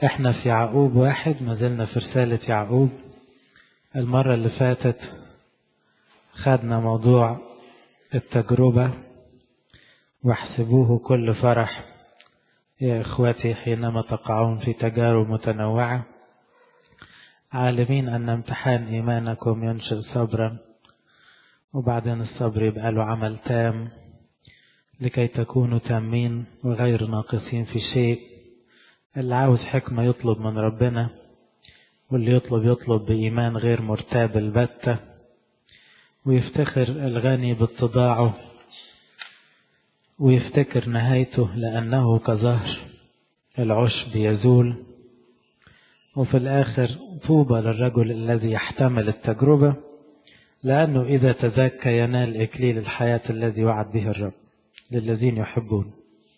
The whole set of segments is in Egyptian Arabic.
احنا في يعقوب واحد ما زلنا في رسالة يعقوب المرة اللي فاتت خدنا موضوع التجربة واحسبوه كل فرح يا إخوتي حينما تقعون في تجارب متنوعة عالمين أن امتحان إيمانكم ينشئ صبرا وبعدين الصبر يبقى له عمل تام لكي تكونوا تامين وغير ناقصين في شيء اللي عاوز حكمة يطلب من ربنا واللي يطلب يطلب بإيمان غير مرتاب البتة ويفتخر الغني باتضاعه ويفتكر نهايته لأنه كظهر العشب يزول وفي الآخر طوبى للرجل الذي يحتمل التجربة لأنه إذا تزكى ينال إكليل الحياة الذي وعد به الرب للذين يحبون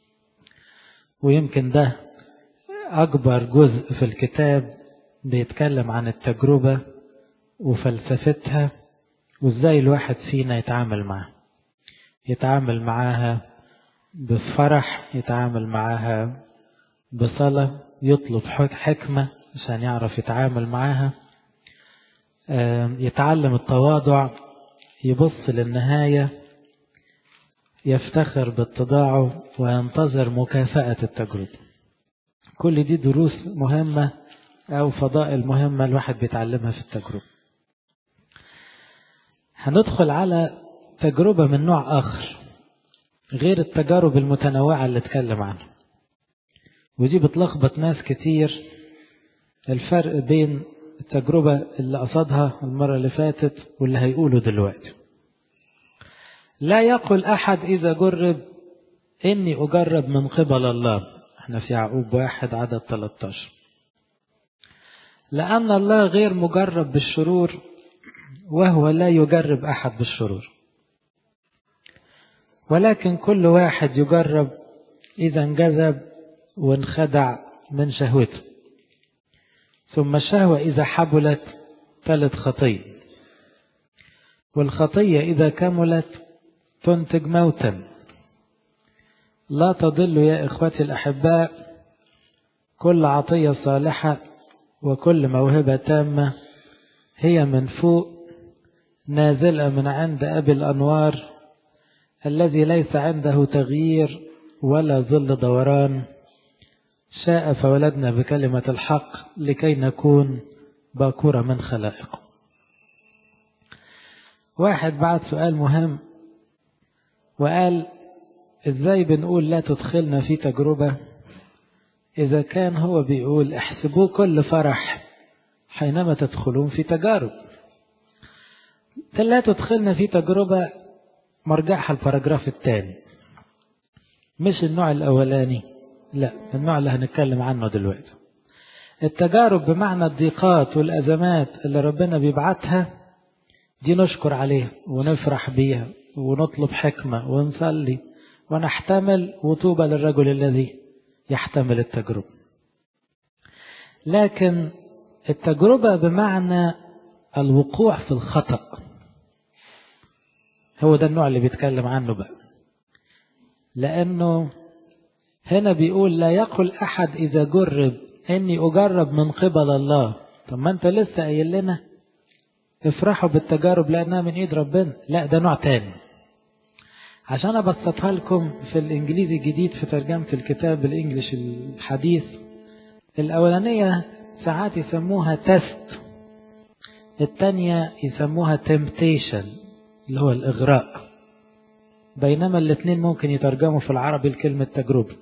ويمكن ده أكبر جزء في الكتاب بيتكلم عن التجربة وفلسفتها وإزاي الواحد فينا يتعامل معها يتعامل معاها بفرح يتعامل معاها بصلاة يطلب حكمة عشان يعرف يتعامل معاها يتعلم التواضع يبص للنهاية يفتخر باتضاعه وينتظر مكافأة التجربة كل دي دروس مهمة أو فضائل مهمة الواحد بيتعلمها في التجربة هندخل على تجربة من نوع آخر غير التجارب المتنوعة اللي اتكلم عنها ودي بتلخبط ناس كتير الفرق بين التجربة اللي قصدها المرة اللي فاتت واللي هيقوله دلوقتي لا يقل أحد إذا جرب إني أجرب من قبل الله احنا في يعقوب واحد عدد 13 لأن الله غير مجرب بالشرور وهو لا يجرب أحد بالشرور ولكن كل واحد يجرب إذا انجذب وانخدع من شهوته ثم الشهوة إذا حبلت تلت خطية والخطية إذا كملت تنتج موتا لا تضل يا إخوتي الأحباء كل عطية صالحة وكل موهبة تامة هي من فوق نازلة من عند أبي الأنوار الذي ليس عنده تغيير ولا ظل دوران شاء فولدنا بكلمة الحق لكي نكون باكورة من خلائقه واحد بعد سؤال مهم وقال ازاي بنقول لا تدخلنا في تجربة اذا كان هو بيقول احسبوه كل فرح حينما تدخلون في تجارب لا تدخلنا في تجربة مرجعها الباراجراف الثاني مش النوع الاولاني لا النوع اللي هنتكلم عنه دلوقتي التجارب بمعنى الضيقات والأزمات اللي ربنا بيبعتها دي نشكر عليها ونفرح بيها ونطلب حكمة ونصلي ونحتمل وطوبى للرجل الذي يحتمل التجربة لكن التجربة بمعنى الوقوع في الخطأ هو ده النوع اللي بيتكلم عنه بقى لأنه هنا بيقول لا يقل أحد إذا جرب إني أجرب من قبل الله طب ما أنت لسه قايل لنا افرحوا بالتجارب لأنها من إيد ربنا لا ده نوع تاني عشان أبسطها لكم في الإنجليزي الجديد في ترجمة الكتاب الإنجليش الحديث الأولانية ساعات يسموها تست التانية يسموها temptation اللي هو الإغراء بينما الاثنين ممكن يترجموا في العربي لكلمة تجربة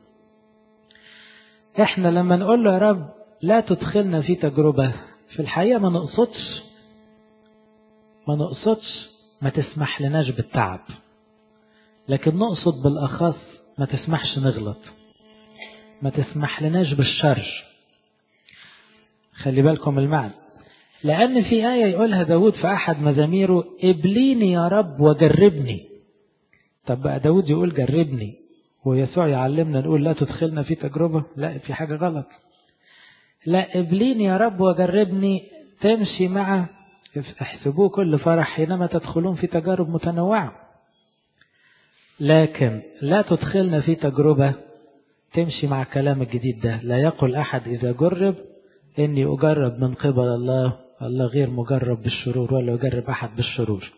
احنا لما نقول له يا رب لا تدخلنا في تجربة في الحقيقة ما نقصدش ما نقصدش ما تسمح لناش بالتعب لكن نقصد بالأخص ما تسمحش نغلط ما تسمح لناش بالشر خلي بالكم المعنى لأن في آية يقولها داود في أحد مزاميره ابليني يا رب وجربني طب بقى داود يقول جربني ويسوع يعلمنا نقول لا تدخلنا في تجربة لا في حاجة غلط لا ابليني يا رب وجربني تمشي مع احسبوه كل فرح حينما تدخلون في تجارب متنوعة لكن لا تدخلنا في تجربة تمشي مع الكلام الجديد ده لا يقل أحد إذا جرب إني أجرب من قبل الله الله غير مجرب بالشرور ولا يجرب أحد بالشرور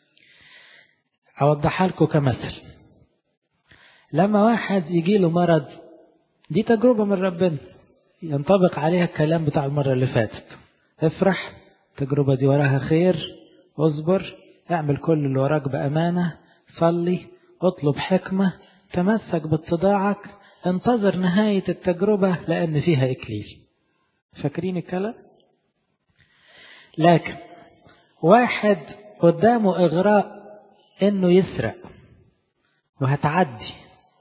أوضحها لكم كمثل لما واحد يجي له مرض دي تجربة من ربنا ينطبق عليها الكلام بتاع المرة اللي فاتت افرح التجربة دي وراها خير اصبر اعمل كل اللي وراك بأمانة صلي اطلب حكمة تمسك باتضاعك انتظر نهاية التجربة لأن فيها إكليل فاكرين الكلام لكن واحد قدامه إغراء إنه يسرق وهتعدي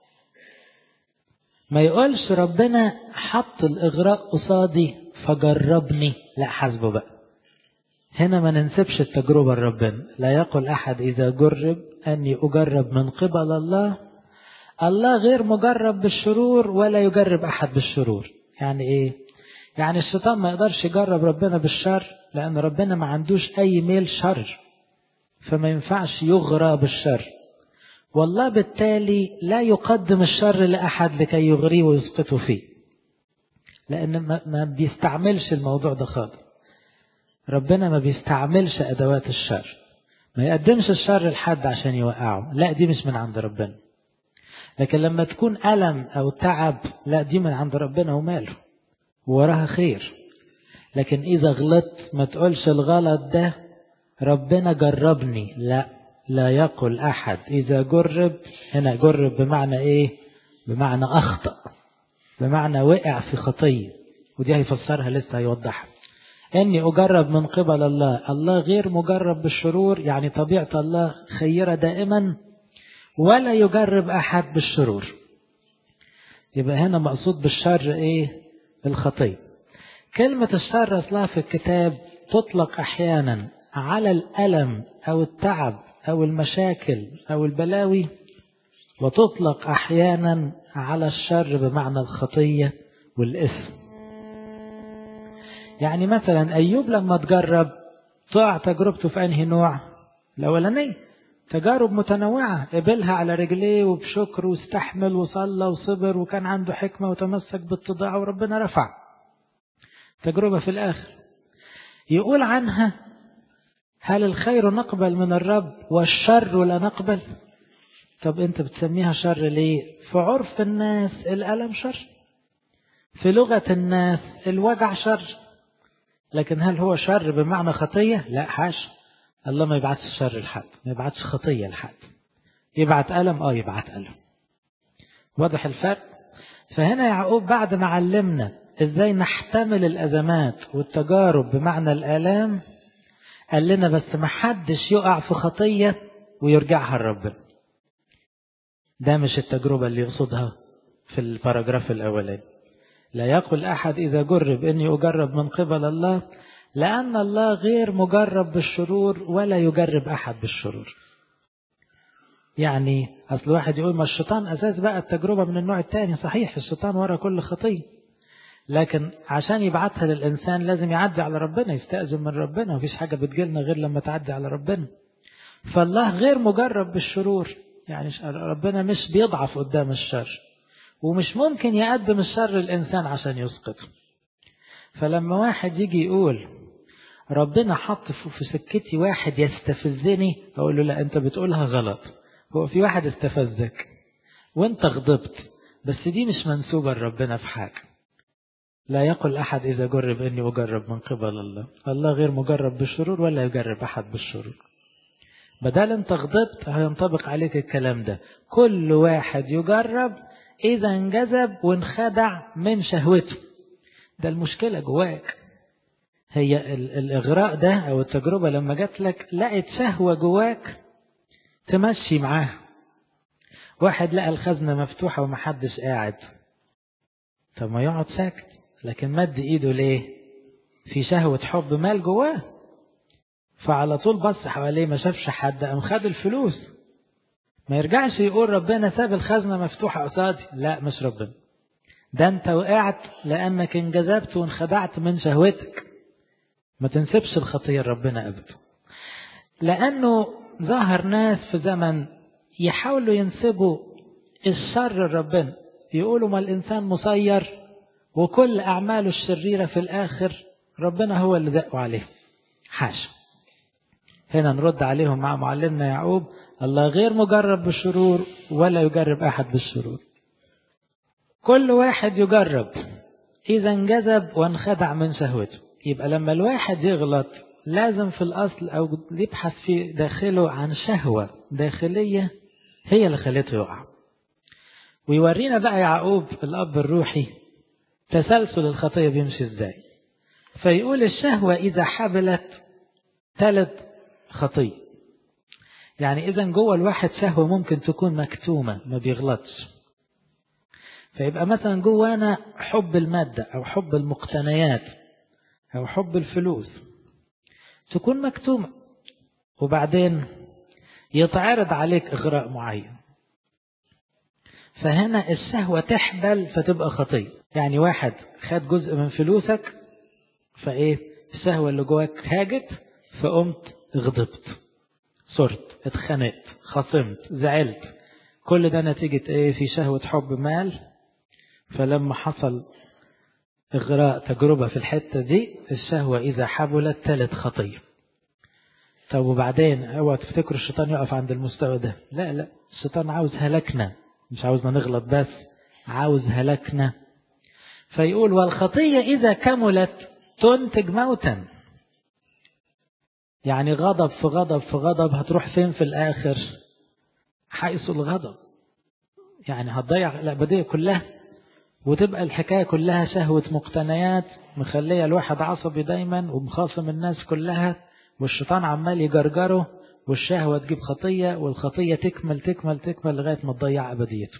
ما يقولش ربنا حط الإغراء قصادي فجربني لا حسبه بقى هنا ما ننسبش التجربة لربنا لا يقول أحد إذا جرب أني أجرب من قبل الله الله غير مجرب بالشرور ولا يجرب أحد بالشرور يعني إيه يعني الشيطان ما يقدرش يجرب ربنا بالشر لأن ربنا ما عندوش أي ميل شر فما ينفعش يغرى بالشر والله بالتالي لا يقدم الشر لأحد لكي يغريه ويسقطه فيه لأن ما بيستعملش الموضوع ده خالص ربنا ما بيستعملش أدوات الشر ما يقدمش الشر لحد عشان يوقعه لا دي مش من عند ربنا لكن لما تكون ألم أو تعب لا دي من عند ربنا وماله وراها خير لكن إذا غلطت ما تقولش الغلط ده ربنا جربني لا لا يقل أحد إذا جرب هنا جرب بمعنى إيه بمعنى أخطأ بمعنى وقع في خطية ودي هيفسرها لسه هيوضحها إني أجرب من قبل الله الله غير مجرب بالشرور يعني طبيعة الله خيرة دائما ولا يجرب أحد بالشرور يبقى هنا مقصود بالشر إيه الخطية كلمة الشر أصلها في الكتاب تطلق أحيانا على الألم أو التعب أو المشاكل أو البلاوي وتطلق أحيانا على الشر بمعنى الخطية والإثم يعني مثلا أيوب لما تجرب طلع تجربته في أنهي نوع الأولانية تجارب متنوعة قبلها على رجليه وبشكر واستحمل وصلى وصبر وكان عنده حكمة وتمسك بالتضاع وربنا رفع تجربة في الآخر يقول عنها هل الخير نقبل من الرب والشر لا نقبل طب انت بتسميها شر ليه في عرف الناس الألم شر في لغة الناس الوجع شر لكن هل هو شر بمعنى خطية لا حاش الله ما يبعتش الشر لحد ما يبعتش خطية لحد يبعت ألم اه يبعت ألم واضح الفرق فهنا يعقوب بعد ما علمنا ازاي نحتمل الأزمات والتجارب بمعنى الآلام قال لنا بس ما حدش يقع في خطية ويرجعها لربنا ده مش التجربة اللي يقصدها في الباراجراف الأولاني لا يقل أحد إذا جرب إني أجرب من قبل الله لأن الله غير مجرب بالشرور ولا يجرب أحد بالشرور يعني أصل واحد يقول ما الشيطان أساس بقى التجربة من النوع الثاني صحيح الشيطان ورا كل خطية لكن عشان يبعتها للإنسان لازم يعدي على ربنا يستأذن من ربنا مفيش حاجة بتجيلنا غير لما تعدي على ربنا فالله غير مجرب بالشرور يعني ربنا مش بيضعف قدام الشر ومش ممكن يقدم الشر للإنسان عشان يسقطه فلما واحد يجي يقول ربنا حط في سكتي واحد يستفزني أقول له لا أنت بتقولها غلط هو في واحد استفزك وانت غضبت بس دي مش منسوبة لربنا في حاجة لا يقل أحد إذا جرب إني أجرب من قبل الله الله غير مجرب بالشرور ولا يجرب أحد بالشرور بدل أنت غضبت هينطبق عليك الكلام ده كل واحد يجرب إذا انجذب وانخدع من شهوته ده المشكلة جواك هي الإغراء ده أو التجربة لما جات لك لقت شهوة جواك تمشي معاها واحد لقى الخزنة مفتوحة ومحدش قاعد طب ما يقعد ساكت لكن مد ايده ليه في شهوة حب مال جواه فعلى طول بص حواليه ما شافش حد قام خد الفلوس ما يرجعش يقول ربنا ساب الخزنة مفتوحة قصادي لا مش ربنا ده انت وقعت لانك انجذبت وانخدعت من شهوتك ما تنسبش الخطية لربنا ابدا لانه ظهر ناس في زمن يحاولوا ينسبوا الشر لربنا يقولوا ما الإنسان مسير وكل أعماله الشريرة في الآخر ربنا هو اللي دقوا عليه حاشا هنا نرد عليهم مع معلمنا يعقوب الله غير مجرب بالشرور ولا يجرب أحد بالشرور كل واحد يجرب إذا انجذب وانخدع من شهوته يبقى لما الواحد يغلط لازم في الأصل أو يبحث في داخله عن شهوة داخلية هي اللي خلته يقع ويورينا بقى يعقوب الأب الروحي تسلسل الخطية بيمشي ازاي فيقول الشهوة إذا حبلت ثلاث خطية يعني إذا جوه الواحد شهوة ممكن تكون مكتومة ما بيغلطش فيبقى مثلا جوانا حب المادة أو حب المقتنيات أو حب الفلوس تكون مكتومة وبعدين يتعرض عليك إغراء معين فهنا الشهوة تحبل فتبقى خطية يعني واحد خد جزء من فلوسك فإيه الشهوة اللي جواك هاجت فقمت غضبت صرت اتخنقت خصمت زعلت كل ده نتيجة ايه في شهوة حب مال فلما حصل إغراء تجربة في الحتة دي الشهوة إذا حبلت ثالث خطية طب وبعدين اوعى تفتكروا الشيطان يقف عند المستوى ده لا لا الشيطان عاوز هلكنا مش عاوزنا نغلط بس عاوز هلكنا فيقول والخطية إذا كملت تنتج موتا يعني غضب في غضب في غضب هتروح فين في الآخر حيث الغضب يعني هتضيع الأبدية كلها وتبقى الحكاية كلها شهوة مقتنيات مخلية الواحد عصبي دايما ومخاصم الناس كلها والشيطان عمال يجرجره والشهوة تجيب خطية والخطية تكمل تكمل تكمل لغاية ما تضيع أبديته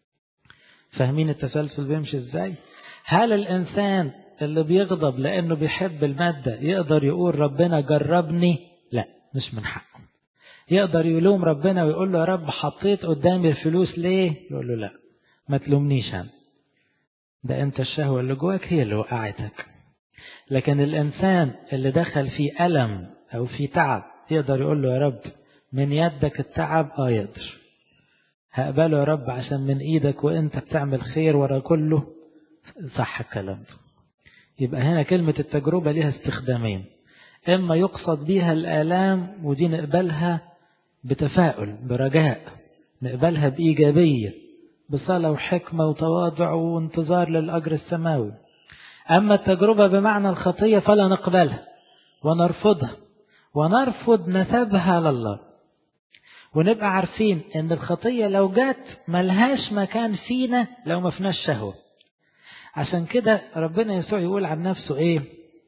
فاهمين التسلسل بيمشي ازاي هل الإنسان اللي بيغضب لأنه بيحب المادة يقدر يقول ربنا جربني لا مش من حقه يقدر يلوم ربنا ويقول له يا رب حطيت قدامي الفلوس ليه يقول له لا ما تلومنيش أنا ده أنت الشهوة اللي جواك هي اللي وقعتك لكن الإنسان اللي دخل في ألم أو في تعب يقدر يقول له يا رب من يدك التعب اه يقدر هقبله يا رب عشان من ايدك وانت بتعمل خير ورا كله صح الكلام ده يبقى هنا كلمة التجربة لها استخدامين إما يقصد بها الآلام ودي نقبلها بتفاؤل برجاء نقبلها بإيجابية بصلاة وحكمة وتواضع وانتظار للأجر السماوي أما التجربة بمعنى الخطية فلا نقبلها ونرفضها ونرفض نسبها لله ونبقى عارفين ان الخطية لو جت ملهاش مكان فينا لو ما فيناش شهوة عشان كده ربنا يسوع يقول عن نفسه ايه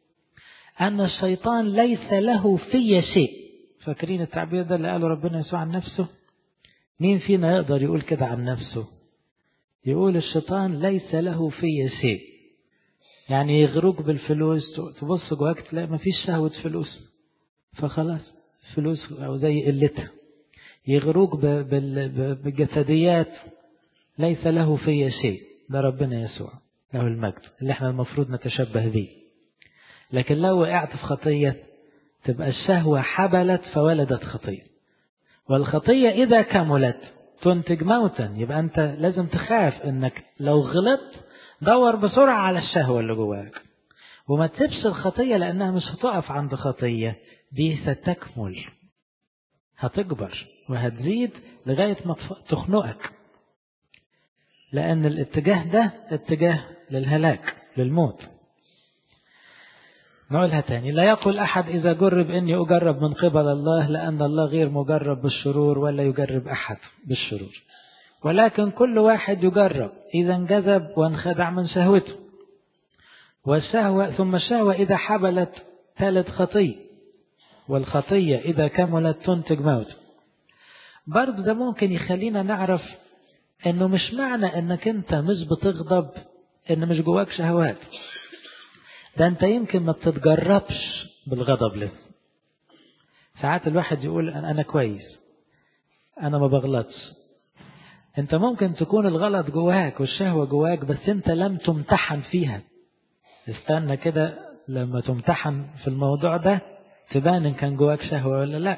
ان الشيطان ليس له في شيء فاكرين التعبير ده اللي قاله ربنا يسوع عن نفسه مين فينا يقدر يقول كده عن نفسه يقول الشيطان ليس له في شيء يعني يغروك بالفلوس تبص جواك تلاقي ما فيش شهوة فلوس فخلاص فلوس أو زي قلتها يغروك بالجسديات ليس له في شيء ده ربنا يسوع له المجد اللي احنا المفروض نتشبه به لكن لو وقعت في خطية تبقى الشهوة حبلت فولدت خطية والخطية إذا كملت تنتج موتا يبقى أنت لازم تخاف أنك لو غلطت دور بسرعة على الشهوة اللي جواك وما تسيبش الخطية لأنها مش هتقف عند خطية دي ستكمل هتكبر وهتزيد لغاية ما تخنقك لأن الاتجاه ده اتجاه للهلاك للموت نقولها تاني لا يقول أحد إذا جرب إني أجرب من قبل الله لأن الله غير مجرب بالشرور ولا يجرب أحد بالشرور ولكن كل واحد يجرب إذا انجذب وانخدع من شهوته والشهوة ثم الشهوة إذا حبلت ثالث خطية والخطية إذا كملت تنتج موت برضو ده ممكن يخلينا نعرف انه مش معنى انك انت مش بتغضب ان مش جواك شهوات ده انت يمكن ما بتتجربش بالغضب لسه ساعات الواحد يقول انا كويس انا ما بغلطش انت ممكن تكون الغلط جواك والشهوة جواك بس انت لم تمتحن فيها استنى كده لما تمتحن في الموضوع ده تبان ان كان جواك شهوة ولا لا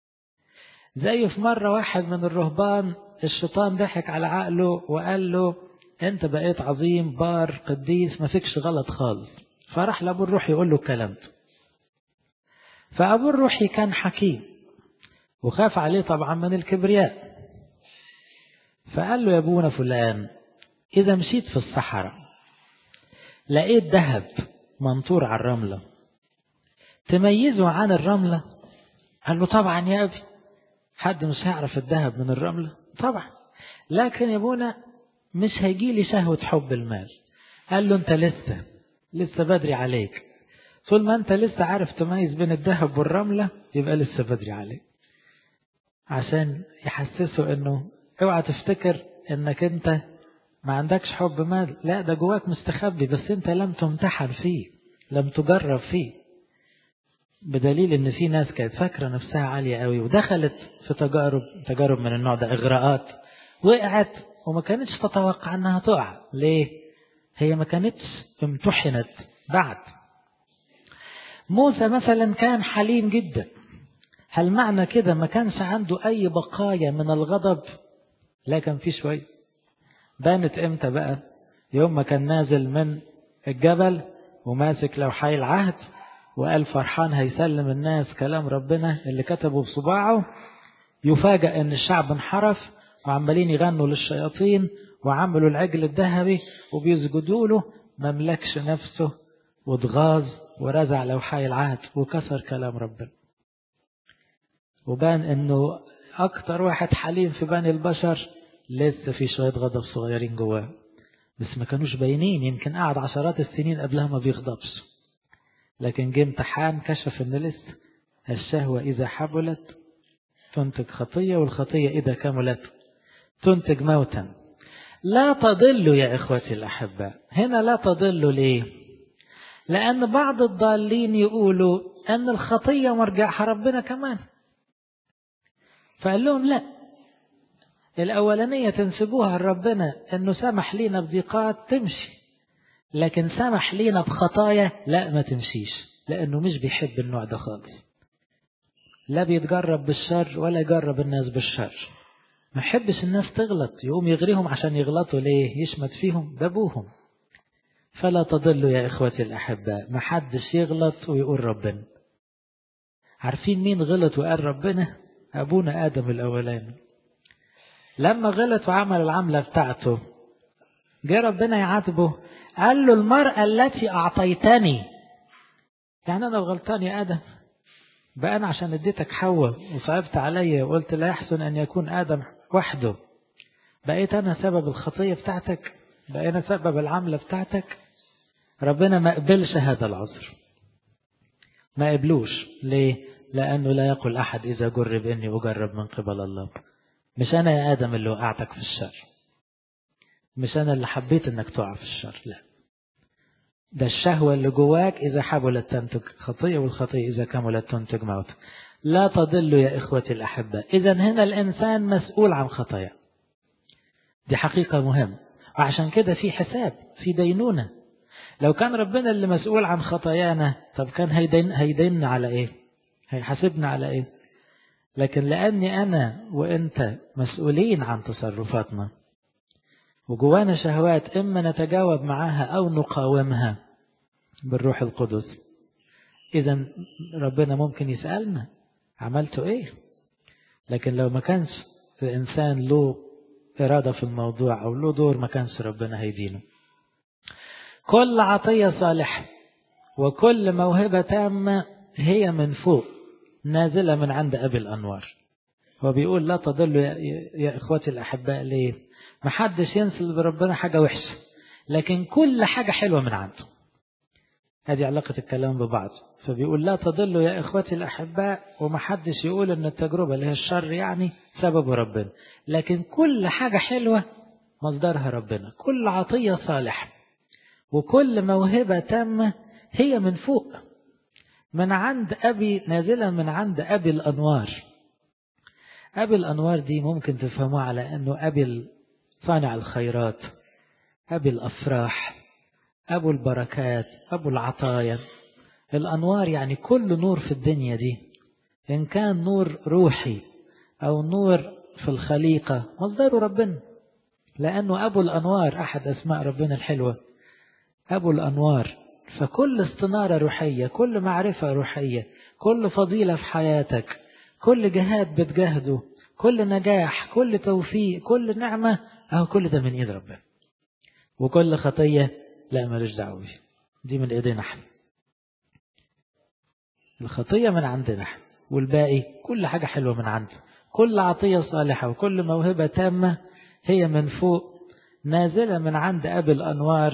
زي في مرة واحد من الرهبان الشيطان ضحك على عقله وقال له انت بقيت عظيم بار قديس ما فيكش غلط خالص فراح لابو الروح يقول له الكلام ده فابو الروحي كان حكيم وخاف عليه طبعا من الكبرياء فقال له يا ابونا فلان اذا مشيت في الصحراء لقيت ذهب منطور على الرملة تميزه عن الرملة قال له طبعا يا ابي حد مش هيعرف الذهب من الرملة طبعا لكن يا ابونا مش هيجي لي شهوة حب المال قال له انت لسه لسه بدري عليك طول ما انت لسه عارف تميز بين الذهب والرملة يبقى لسه بدري عليك عشان يحسسه انه اوعى تفتكر انك انت ما عندكش حب مال لا ده جواك مستخبي بس انت لم تمتحن فيه لم تجرب فيه بدليل ان في ناس كانت فاكره نفسها عاليه قوي ودخلت في تجارب تجارب من النوع ده اغراءات وقعت وما كانتش تتوقع انها تقع ليه هي ما كانتش امتحنت بعد موسى مثلا كان حليم جدا هل معنى كده ما كانش عنده اي بقايا من الغضب لا كان في شويه بانت امتى بقى يوم ما كان نازل من الجبل وماسك لوحي العهد وقال فرحان هيسلم الناس كلام ربنا اللي كتبه بصباعه يفاجأ ان الشعب انحرف وعمالين يغنوا للشياطين وعملوا العجل الذهبي وبيسجدوا له مملكش نفسه واتغاظ ورزع لوحي العهد وكسر كلام ربنا وبان انه اكتر واحد حليم في بني البشر لسه في شوية غضب صغيرين جواه بس ما كانوش باينين يمكن قعد عشرات السنين قبلها ما بيغضبش لكن جه امتحان كشف ان لسه الشهوة إذا حبلت تنتج خطية والخطية إذا كملت تنتج موتا لا تضلوا يا إخوتي الأحباء هنا لا تضلوا ليه لأن بعض الضالين يقولوا أن الخطية مرجعها ربنا كمان فقال لهم لا الأولانية تنسبوها لربنا أنه سمح لينا بضيقات تمشي لكن سمح لينا بخطايا لا ما تمشيش لأنه مش بيحب النوع ده خالص لا بيتجرب بالشر ولا يجرب الناس بالشر ما يحبش الناس تغلط يقوم يغريهم عشان يغلطوا ليه يشمت فيهم ده ابوهم فلا تضلوا يا إخوتي الأحباء ما حدش يغلط ويقول ربنا عارفين مين غلط وقال ربنا أبونا آدم الأولاني لما غلط وعمل العملة بتاعته جه ربنا يعاتبه قال له المرأة التي أعطيتني يعني أنا الغلطان يا آدم بقى أنا عشان اديتك حواء وصعبت عليا وقلت لا يحسن أن يكون آدم وحده بقيت أنا سبب الخطية بتاعتك بقى أنا سبب العملة بتاعتك ربنا ما قبلش هذا العذر ما قبلوش ليه لأنه لا يقول أحد إذا جرب إني أجرب من قبل الله مش أنا يا آدم اللي وقعتك في الشر مش أنا اللي حبيت إنك تقع في الشر لا ده الشهوة اللي جواك إذا حبلت تنتج خطية والخطية إذا كملت تنتج موت لا تضلوا يا إخوتي الأحباء إذا هنا الإنسان مسؤول عن خطايا دي حقيقة مهمة وعشان كده في حساب في دينونة لو كان ربنا اللي مسؤول عن خطايانا طب كان هيدين هيديننا على إيه هيحاسبنا على إيه لكن لأني أنا وإنت مسؤولين عن تصرفاتنا وجوانا شهوات إما نتجاوب معاها أو نقاومها بالروح القدس إذا ربنا ممكن يسألنا عملتوا إيه لكن لو ما كانش الإنسان له إرادة في الموضوع أو له دور ما كانش ربنا هيدينه كل عطية صالحة وكل موهبة تامة هي من فوق نازلة من عند أبي الأنوار هو بيقول لا تضلوا يا, يا إخوتي الأحباء ليه ما حدش ينسل بربنا حاجة وحشة لكن كل حاجة حلوة من عنده هذه علاقة الكلام ببعض فبيقول لا تضلوا يا إخوتي الأحباء وما حدش يقول أن التجربة اللي هي الشر يعني سببه ربنا لكن كل حاجة حلوة مصدرها ربنا كل عطية صالحة وكل موهبة تامة هي من فوق من عند أبي نازلة من عند أبي الأنوار أبي الأنوار دي ممكن تفهموها على أنه أبي صانع الخيرات أبي الأفراح أبو البركات أبو العطايا الأنوار يعني كل نور في الدنيا دي إن كان نور روحي أو نور في الخليقة مصدره ربنا لأنه أبو الأنوار أحد أسماء ربنا الحلوة أبو الأنوار فكل استنارة روحية كل معرفة روحية كل فضيلة في حياتك كل جهاد بتجاهده كل نجاح كل توفيق كل نعمة أهو كل ده من إيد ربنا وكل خطية لا مالوش دعوة بيه دي من إيدينا احنا الخطية من عندنا احنا والباقي كل حاجة حلوة من عنده كل عطية صالحة وكل موهبة تامة هي من فوق نازلة من عند أبي الأنوار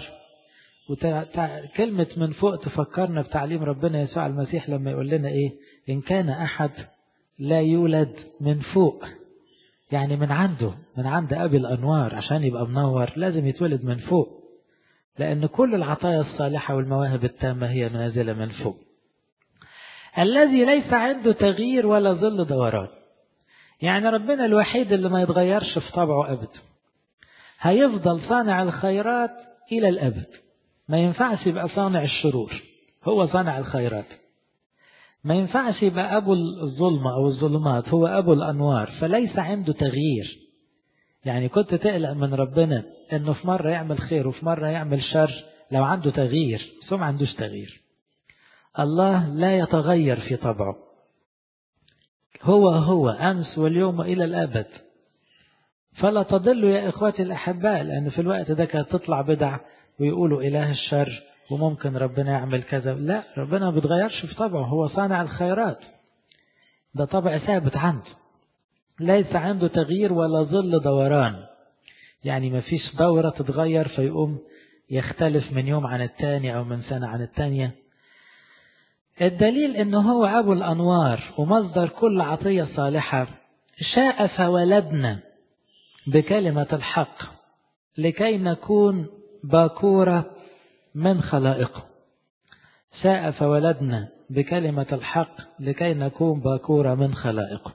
وكلمة من فوق تفكرنا بتعليم ربنا يسوع المسيح لما يقول لنا إيه إن كان أحد لا يولد من فوق يعني من عنده من عند أبي الأنوار عشان يبقى منور لازم يتولد من فوق لأن كل العطايا الصالحة والمواهب التامة هي نازلة من فوق الذي ليس عنده تغيير ولا ظل دوران يعني ربنا الوحيد اللي ما يتغيرش في طبعه أبدا هيفضل صانع الخيرات إلى الأبد ما ينفعش يبقى صانع الشرور هو صانع الخيرات ما ينفعش يبقى أبو الظلمة أو الظلمات هو أبو الأنوار فليس عنده تغيير يعني كنت تقلق من ربنا أنه في مرة يعمل خير وفي مرة يعمل شر لو عنده تغيير بس هو ما عندوش تغيير الله لا يتغير في طبعه هو هو أمس واليوم إلى الأبد فلا تضلوا يا إخواتي الأحباء لأن في الوقت ده كانت تطلع بدع ويقولوا إله الشر وممكن ربنا يعمل كذا لا ربنا ما بيتغيرش في طبعه هو صانع الخيرات ده طبع ثابت عنده ليس عنده تغيير ولا ظل دوران يعني ما فيش دورة تتغير فيقوم يختلف من يوم عن التاني أو من سنة عن التانية الدليل أنه هو أبو الأنوار ومصدر كل عطية صالحة شاء فولدنا بكلمة الحق لكي نكون باكورة من خلائقه شاء فولدنا بكلمة الحق لكي نكون باكورة من خلائقه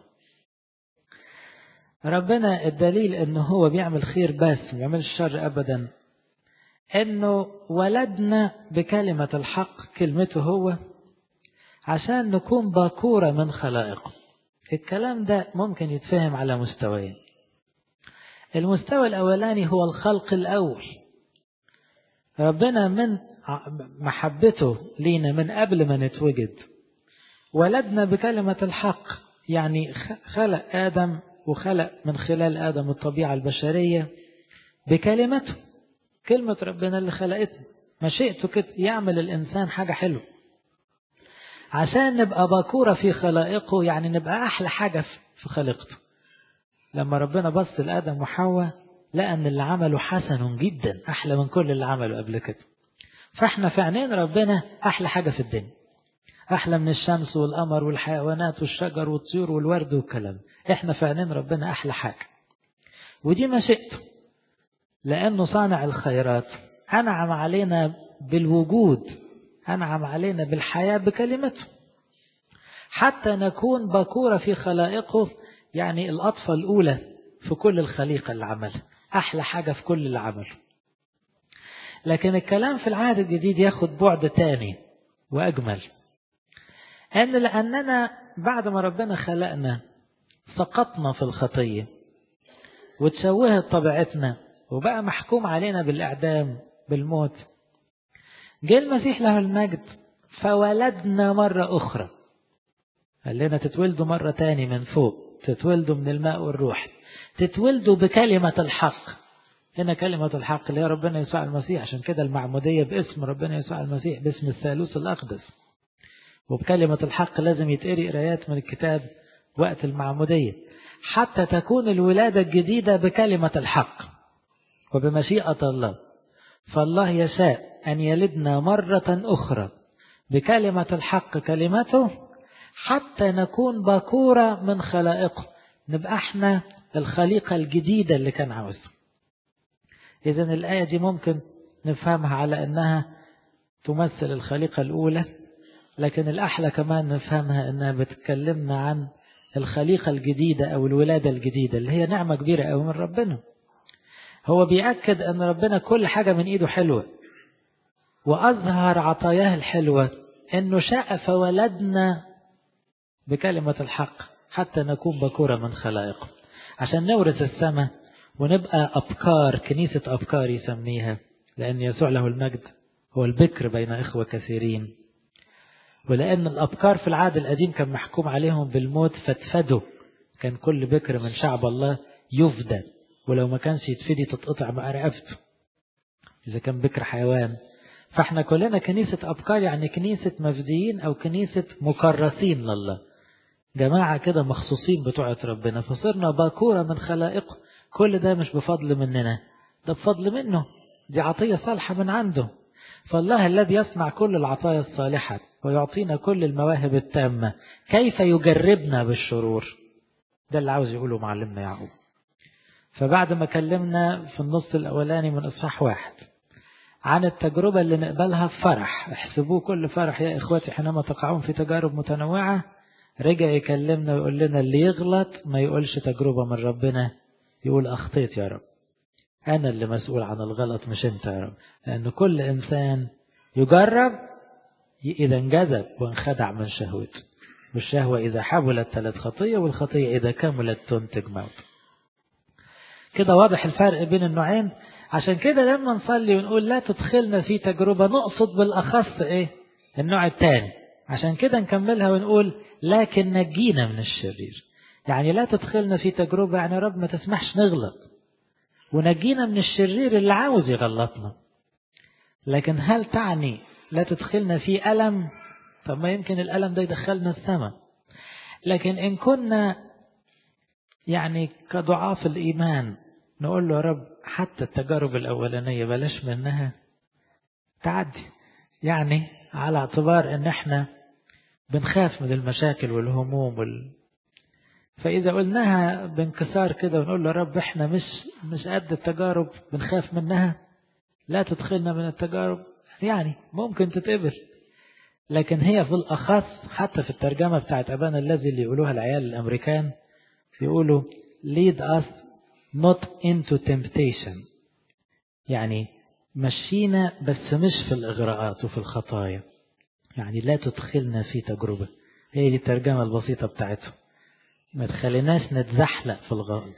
ربنا الدليل انه هو بيعمل خير بس ما بيعملش شر ابدا انه ولدنا بكلمة الحق كلمته هو عشان نكون باكورة من خلائقه الكلام ده ممكن يتفهم على مستويين المستوى الأولاني هو الخلق الأول ربنا من محبته لينا من قبل ما نتوجد ولدنا بكلمة الحق يعني خلق آدم وخلق من خلال آدم الطبيعة البشرية بكلمته كلمة ربنا اللي خلقتنا مشيئته كده يعمل الإنسان حاجة حلوة عشان نبقى باكورة في خلائقه يعني نبقى أحلى حاجة في خلقته لما ربنا بص لآدم وحواء لقى أن اللي عمله حسن جدا أحلى من كل اللي عمله قبل كده فاحنا في عينين ربنا أحلى حاجة في الدنيا أحلى من الشمس والقمر والحيوانات والشجر والطيور والورد والكلام احنا في عينين ربنا أحلى حاجة ودي مشيئته لأنه صانع الخيرات أنعم علينا بالوجود أنعم علينا بالحياة بكلمته حتى نكون بكورة في خلائقه يعني الأطفال الأولى في كل الخليقة اللي عملها أحلى حاجة في كل اللي عمله لكن الكلام في العهد الجديد ياخد بعد تاني وأجمل أن لأننا بعد ما ربنا خلقنا سقطنا في الخطية وتشوهت طبيعتنا وبقى محكوم علينا بالإعدام بالموت جه المسيح له المجد فولدنا مرة أخرى قال لنا تتولدوا مرة تاني من فوق تتولدوا من الماء والروح تتولدوا بكلمة الحق هنا كلمة الحق اللي هي ربنا يسوع المسيح عشان كده المعمودية باسم ربنا يسوع المسيح باسم الثالوث الأقدس وبكلمة الحق لازم يتقري قرايات من الكتاب وقت المعمودية حتى تكون الولادة الجديدة بكلمة الحق وبمشيئة الله فالله يشاء أن يلدنا مرة أخرى بكلمة الحق كلمته حتى نكون باكورة من خلائقه نبقى احنا الخليقة الجديدة اللي كان عاوزها إذا الآية دي ممكن نفهمها على أنها تمثل الخليقة الأولى لكن الأحلى كمان نفهمها أنها بتكلمنا عن الخليقة الجديدة أو الولادة الجديدة اللي هي نعمة كبيرة أو من ربنا هو بيأكد أن ربنا كل حاجة من إيده حلوة وأظهر عطاياه الحلوة أنه شاء فولدنا بكلمة الحق حتى نكون بكورة من خلائقه عشان نورث السماء ونبقى أبكار كنيسة أبكار يسميها لأن يسوع له المجد هو البكر بين إخوة كثيرين ولأن الأبكار في العهد القديم كان محكوم عليهم بالموت فاتفدوا كان كل بكر من شعب الله يفدى ولو ما كانش يتفدي تتقطع مع رقبته إذا كان بكر حيوان فاحنا كلنا كنيسة أبكار يعني كنيسة مفديين أو كنيسة مكرسين لله جماعة كده مخصوصين بتوعة ربنا فصرنا باكورة من خلائقه كل ده مش بفضل مننا ده بفضل منه دي عطية صالحة من عنده فالله الذي يصنع كل العطايا الصالحة ويعطينا كل المواهب التامة كيف يجربنا بالشرور ده اللي عاوز يقوله معلمنا يعقوب فبعد ما كلمنا في النص الأولاني من إصحاح واحد عن التجربة اللي نقبلها بفرح احسبوه كل فرح يا إخواتي حينما تقعون في تجارب متنوعة رجع يكلمنا ويقول لنا اللي يغلط ما يقولش تجربة من ربنا يقول أخطيت يا رب أنا اللي مسؤول عن الغلط مش أنت يا رب لأن كل إنسان يجرب إذا انجذب وانخدع من شهوته والشهوة إذا حبلت ثلاث خطية والخطية إذا كملت تنتج موت كده واضح الفرق بين النوعين عشان كده لما نصلي ونقول لا تدخلنا في تجربة نقصد بالأخص إيه النوع الثاني عشان كده نكملها ونقول لكن نجينا من الشرير يعني لا تدخلنا في تجربة يعني رب ما تسمحش نغلط ونجينا من الشرير اللي عاوز يغلطنا لكن هل تعني لا تدخلنا في ألم طب ما يمكن الألم ده يدخلنا السماء لكن إن كنا يعني كضعاف الإيمان نقول له يا رب حتى التجارب الأولانية بلاش منها تعدي يعني على اعتبار ان احنا بنخاف من المشاكل والهموم وال... فإذا قلناها بانكسار كده ونقول له رب احنا مش مش قد التجارب بنخاف منها لا تدخلنا من التجارب يعني ممكن تتقبل لكن هي في الأخص حتى في الترجمة بتاعت أبانا الذي اللي يقولوها العيال الأمريكان يقولوا lead us not into temptation يعني مشينا بس مش في الإغراءات وفي الخطايا يعني لا تدخلنا في تجربة هي دي الترجمة البسيطة بتاعتهم ما تخليناش نتزحلق في الغلط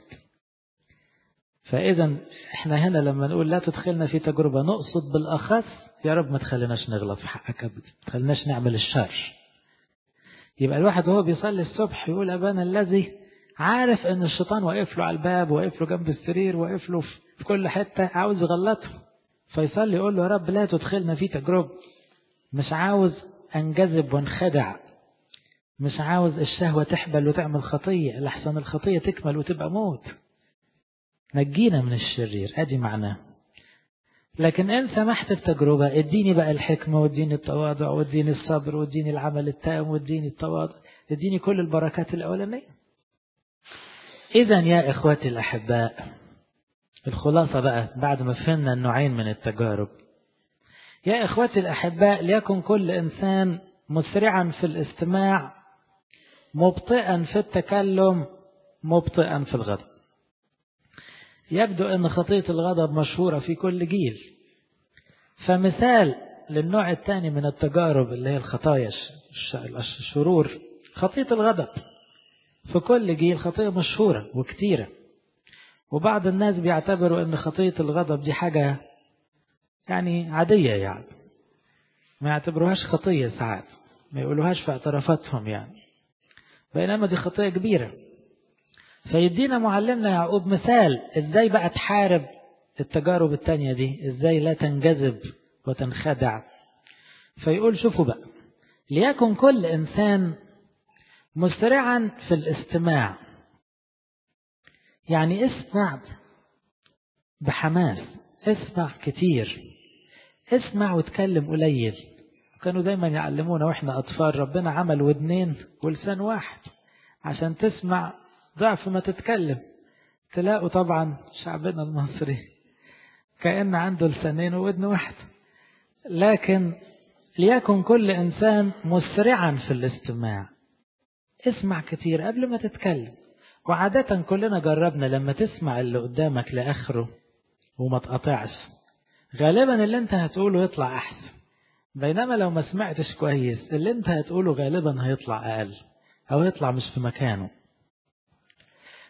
فإذا احنا هنا لما نقول لا تدخلنا في تجربة نقصد بالأخص يا رب ما تخليناش نغلط في حقك أبدا ما تخليناش نعمل الشر يبقى الواحد وهو بيصلي الصبح يقول أبانا الذي عارف ان الشيطان واقف له على الباب واقف له جنب السرير واقف له في كل حتة عاوز يغلطه فيصلي يقول له يا رب لا تدخلنا في تجربة مش عاوز انجذب وانخدع مش عاوز الشهوة تحبل وتعمل خطية لحسن الخطية تكمل وتبقى موت نجينا من الشرير ادي معناه لكن ان سمحت بتجربة اديني بقى الحكمة واديني التواضع واديني الصبر واديني العمل التام واديني التواضع اديني كل البركات الاولانية اذا يا اخواتي الاحباء الخلاصة بقى بعد ما فهمنا النوعين من التجارب يا اخواتي الاحباء ليكن كل انسان مسرعا في الاستماع مبطئا في التكلم مبطئا في الغضب يبدو ان خطية الغضب مشهورة في كل جيل فمثال للنوع الثاني من التجارب اللي هي الخطايا الشرور خطية الغضب في كل جيل خطية مشهورة وكتيرة وبعض الناس بيعتبروا ان خطية الغضب دي حاجة يعني عادية يعني ما يعتبروهاش خطية ساعات ما يقولوهاش في اعترافاتهم يعني بينما دي خطية كبيرة فيدينا معلمنا يعقوب مثال ازاي بقى تحارب التجارب التانية دي ازاي لا تنجذب وتنخدع فيقول شوفوا بقى ليكن كل انسان مسرعا في الاستماع يعني اسمع بحماس اسمع كتير اسمع وتكلم قليل كانوا دايما يعلمونا واحنا اطفال ربنا عمل ودنين ولسان واحد عشان تسمع ضعف ما تتكلم تلاقوا طبعا شعبنا المصري كأن عنده لسانين وودن واحد لكن ليكن كل إنسان مسرعا في الاستماع اسمع كتير قبل ما تتكلم وعادة كلنا جربنا لما تسمع اللي قدامك لآخره وما تقطعش غالبا اللي انت هتقوله يطلع أحسن بينما لو ما سمعتش كويس اللي انت هتقوله غالبا هيطلع أقل أو يطلع مش في مكانه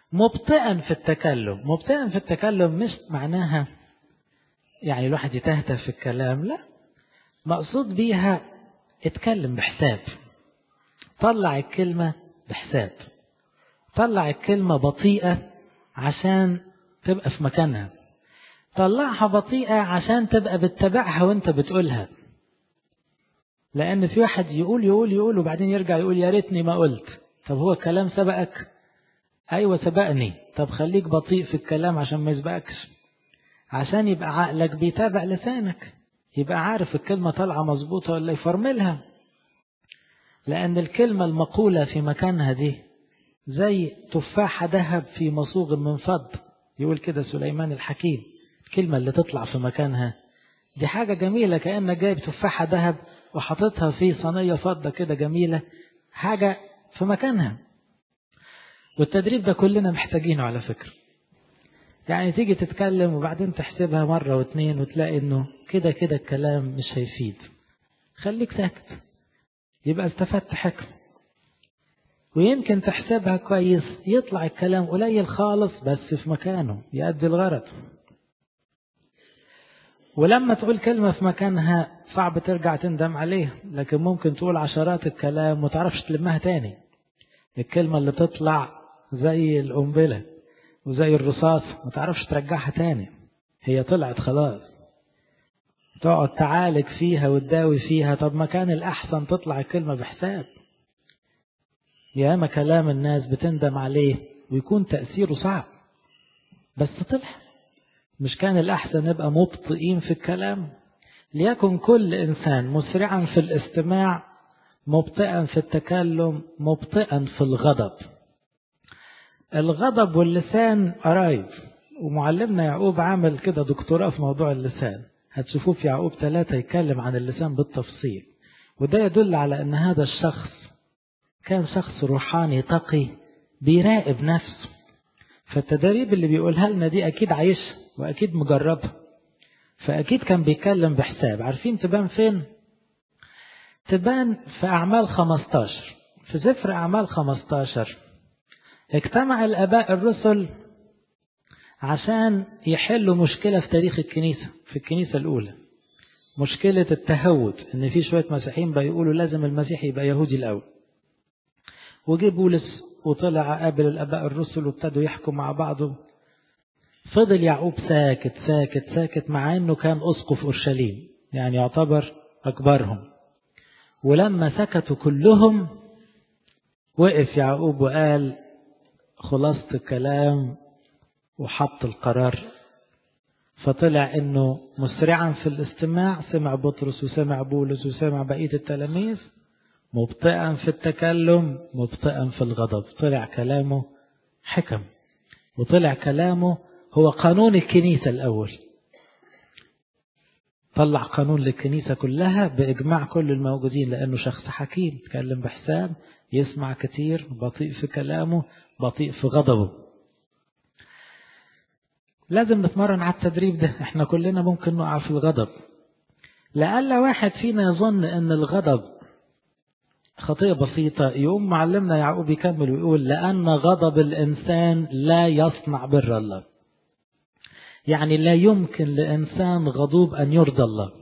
مبطئا في التكلم مبطئا في التكلم مش معناها يعني الواحد يتهته في الكلام لا مقصود بيها اتكلم بحساب طلع الكلمة بحساب طلع الكلمة بطيئة عشان تبقى في مكانها طلعها بطيئة عشان تبقى بتتبعها وانت بتقولها لأن في واحد يقول يقول يقول وبعدين يرجع يقول يا ريتني ما قلت طب هو الكلام سبقك أيوة سبقني طب خليك بطيء في الكلام عشان ما يسبقكش عشان يبقى عقلك بيتابع لسانك يبقى عارف الكلمة طالعة مظبوطة ولا يفرملها لأن الكلمة المقولة في مكانها دي زي تفاحة ذهب في مصوغ من فض يقول كده سليمان الحكيم الكلمة اللي تطلع في مكانها دي حاجة جميلة كأنك جايب تفاحة ذهب وحطيتها في صينية فضة كده جميلة حاجة في مكانها والتدريب ده كلنا محتاجينه على فكرة يعني تيجي تتكلم وبعدين تحسبها مرة واثنين وتلاقي انه كده كده الكلام مش هيفيد خليك ساكت يبقى استفدت حكم ويمكن تحسبها كويس يطلع الكلام قليل خالص بس في مكانه يؤدي الغرض ولما تقول كلمة في مكانها صعب ترجع تندم عليها لكن ممكن تقول عشرات الكلام وتعرفش تلمها تاني الكلمة اللي تطلع زي القنبلة وزي الرصاص ما تعرفش ترجعها تاني هي طلعت خلاص تقعد تعالج فيها وتداوي فيها طب ما كان الأحسن تطلع الكلمة بحساب ياما كلام الناس بتندم عليه ويكون تأثيره صعب بس طلع مش كان الأحسن نبقى مبطئين في الكلام ليكن كل إنسان مسرعا في الاستماع مبطئا في التكلم مبطئا في الغضب الغضب واللسان قرايب ومعلمنا يعقوب عامل كده دكتوراه في موضوع اللسان هتشوفوه في يعقوب ثلاثة يتكلم عن اللسان بالتفصيل وده يدل على أن هذا الشخص كان شخص روحاني تقي بيراقب نفسه فالتدريب اللي بيقولها لنا دي أكيد عايشها وأكيد مجربها فأكيد كان بيتكلم بحساب عارفين تبان فين؟ تبان في أعمال 15 في سفر أعمال 15 اجتمع الآباء الرسل عشان يحلوا مشكلة في تاريخ الكنيسة في الكنيسة الأولى مشكلة التهود إن في شوية مسيحيين بيقولوا لازم المسيح يبقى يهودي الأول وجه بولس وطلع قابل الآباء الرسل وابتدوا يحكوا مع بعضهم فضل يعقوب ساكت ساكت ساكت مع انه كان اسقف اورشليم يعني يعتبر اكبرهم ولما سكتوا كلهم وقف يعقوب وقال خلاصة الكلام وحط القرار فطلع انه مسرعا في الاستماع سمع بطرس وسمع بولس وسمع بقية التلاميذ مبطئا في التكلم مبطئا في الغضب طلع كلامه حكم وطلع كلامه هو قانون الكنيسة الأول طلع قانون للكنيسة كلها بإجماع كل الموجودين لأنه شخص حكيم يتكلم بحساب يسمع كتير بطيء في كلامه بطيء في غضبه لازم نتمرن على التدريب ده احنا كلنا ممكن نقع في الغضب لألا واحد فينا يظن ان الغضب خطية بسيطة يقوم معلمنا يعقوب يكمل ويقول لأن غضب الإنسان لا يصنع بر الله يعني لا يمكن لإنسان غضوب أن يرضى الله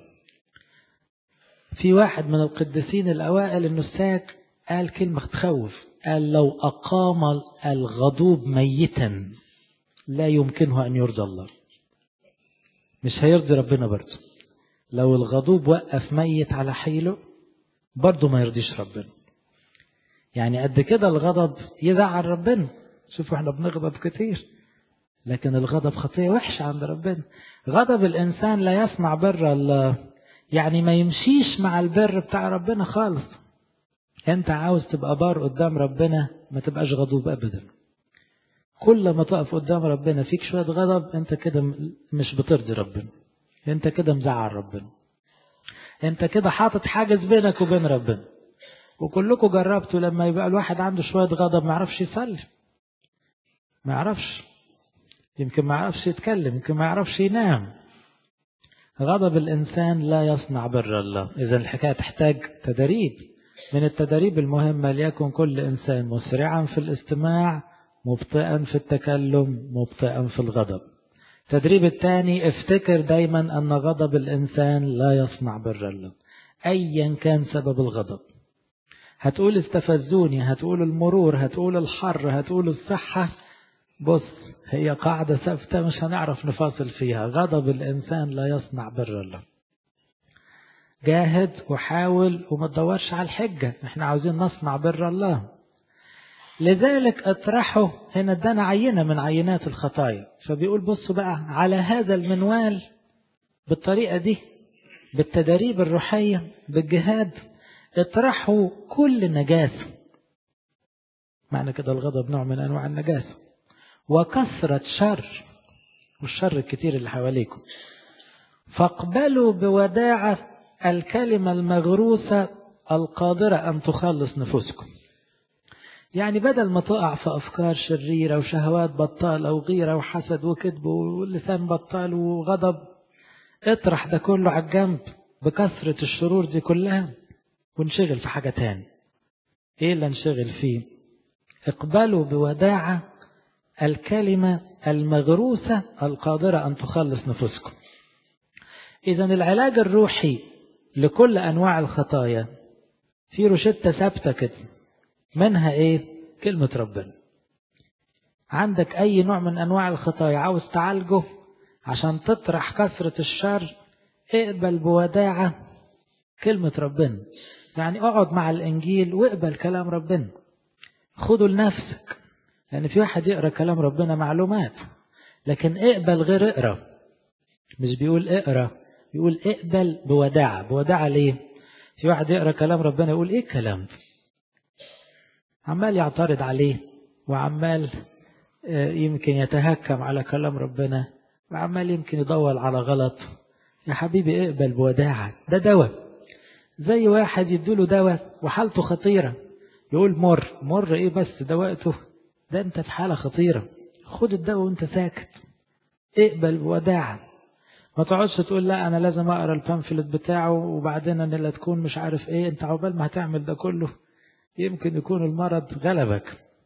في واحد من القديسين الأوائل إنه ساك قال كلمة تخوف قال لو أقام الغضوب ميتا لا يمكنه أن يرضى الله مش هيرضي ربنا برضه لو الغضوب وقف ميت على حيله برضه ما يرضيش ربنا يعني قد كده الغضب يزعل ربنا شوفوا احنا بنغضب كتير لكن الغضب خطية وحشة عند ربنا غضب الإنسان لا يصنع بر الله يعني ما يمشيش مع البر بتاع ربنا خالص انت عاوز تبقى بار قدام ربنا ما تبقاش غضوب ابدا كل ما تقف قدام ربنا فيك شوية غضب انت كده مش بترضي ربنا انت كده مزعل ربنا انت كده حاطط حاجز بينك وبين ربنا وكلكم جربتوا لما يبقى الواحد عنده شوية غضب ما يعرفش يصلي ما يعرفش يمكن ما يعرفش يتكلم يمكن ما يعرفش ينام غضب الإنسان لا يصنع بر الله إذا الحكاية تحتاج تدريب من التدريب المهمة ليكن كل إنسان مسرعا في الاستماع مبطئا في التكلم مبطئا في الغضب التدريب الثاني افتكر دايما أن غضب الإنسان لا يصنع بر الله أيا كان سبب الغضب هتقول استفزوني هتقول المرور هتقول الحر هتقول الصحة بص هي قاعدة ثابتة مش هنعرف نفاصل فيها غضب الإنسان لا يصنع بر الله جاهد وحاول وما تدورش على الحجة احنا عاوزين نصنع بر الله لذلك اطرحه هنا ادانا عينة من عينات الخطايا فبيقول بصوا بقى على هذا المنوال بالطريقة دي بالتدريب الروحية بالجهاد اطرحوا كل نجاسة معنى كده الغضب نوع من أنواع النجاسة وكثرة شر والشر الكتير اللي حواليكم فاقبلوا بوداعة الكلمة المغروسة القادرة أن تخلص نفوسكم يعني بدل ما تقع في أفكار شريرة وشهوات بطالة وغيرة وحسد وكذب ولسان بطال وغضب اطرح ده كله على الجنب بكثرة الشرور دي كلها ونشغل في حاجة تاني ايه اللي نشغل فيه اقبلوا بوداعة الكلمة المغروسة القادرة أن تخلص نفوسكم إذا العلاج الروحي لكل أنواع الخطايا في روشتة ثابتة كده منها إيه؟ كلمة ربنا عندك أي نوع من أنواع الخطايا عاوز تعالجه عشان تطرح كثرة الشر اقبل بوداعة كلمة ربنا يعني اقعد مع الإنجيل واقبل كلام ربنا خده لنفسك لأن في واحد يقرأ كلام ربنا معلومات لكن اقبل غير اقرأ مش بيقول اقرأ يقول اقبل بوداعة بوداعة ليه في واحد يقرأ كلام ربنا يقول ايه الكلام ده عمال يعترض عليه وعمال يمكن يتهكم على كلام ربنا وعمال يمكن يدور على غلط يا حبيبي اقبل بوداعة ده دواء زي واحد يدوله دواء وحالته خطيرة يقول مر مر ايه بس ده وقته ده انت في حالة خطيرة خد الدواء وانت ساكت اقبل بوداعة ما تقعدش تقول لا انا لازم اقرا البامفلت بتاعه وبعدين انا اللي تكون مش عارف ايه انت عقبال ما هتعمل ده كله يمكن يكون المرض غلبك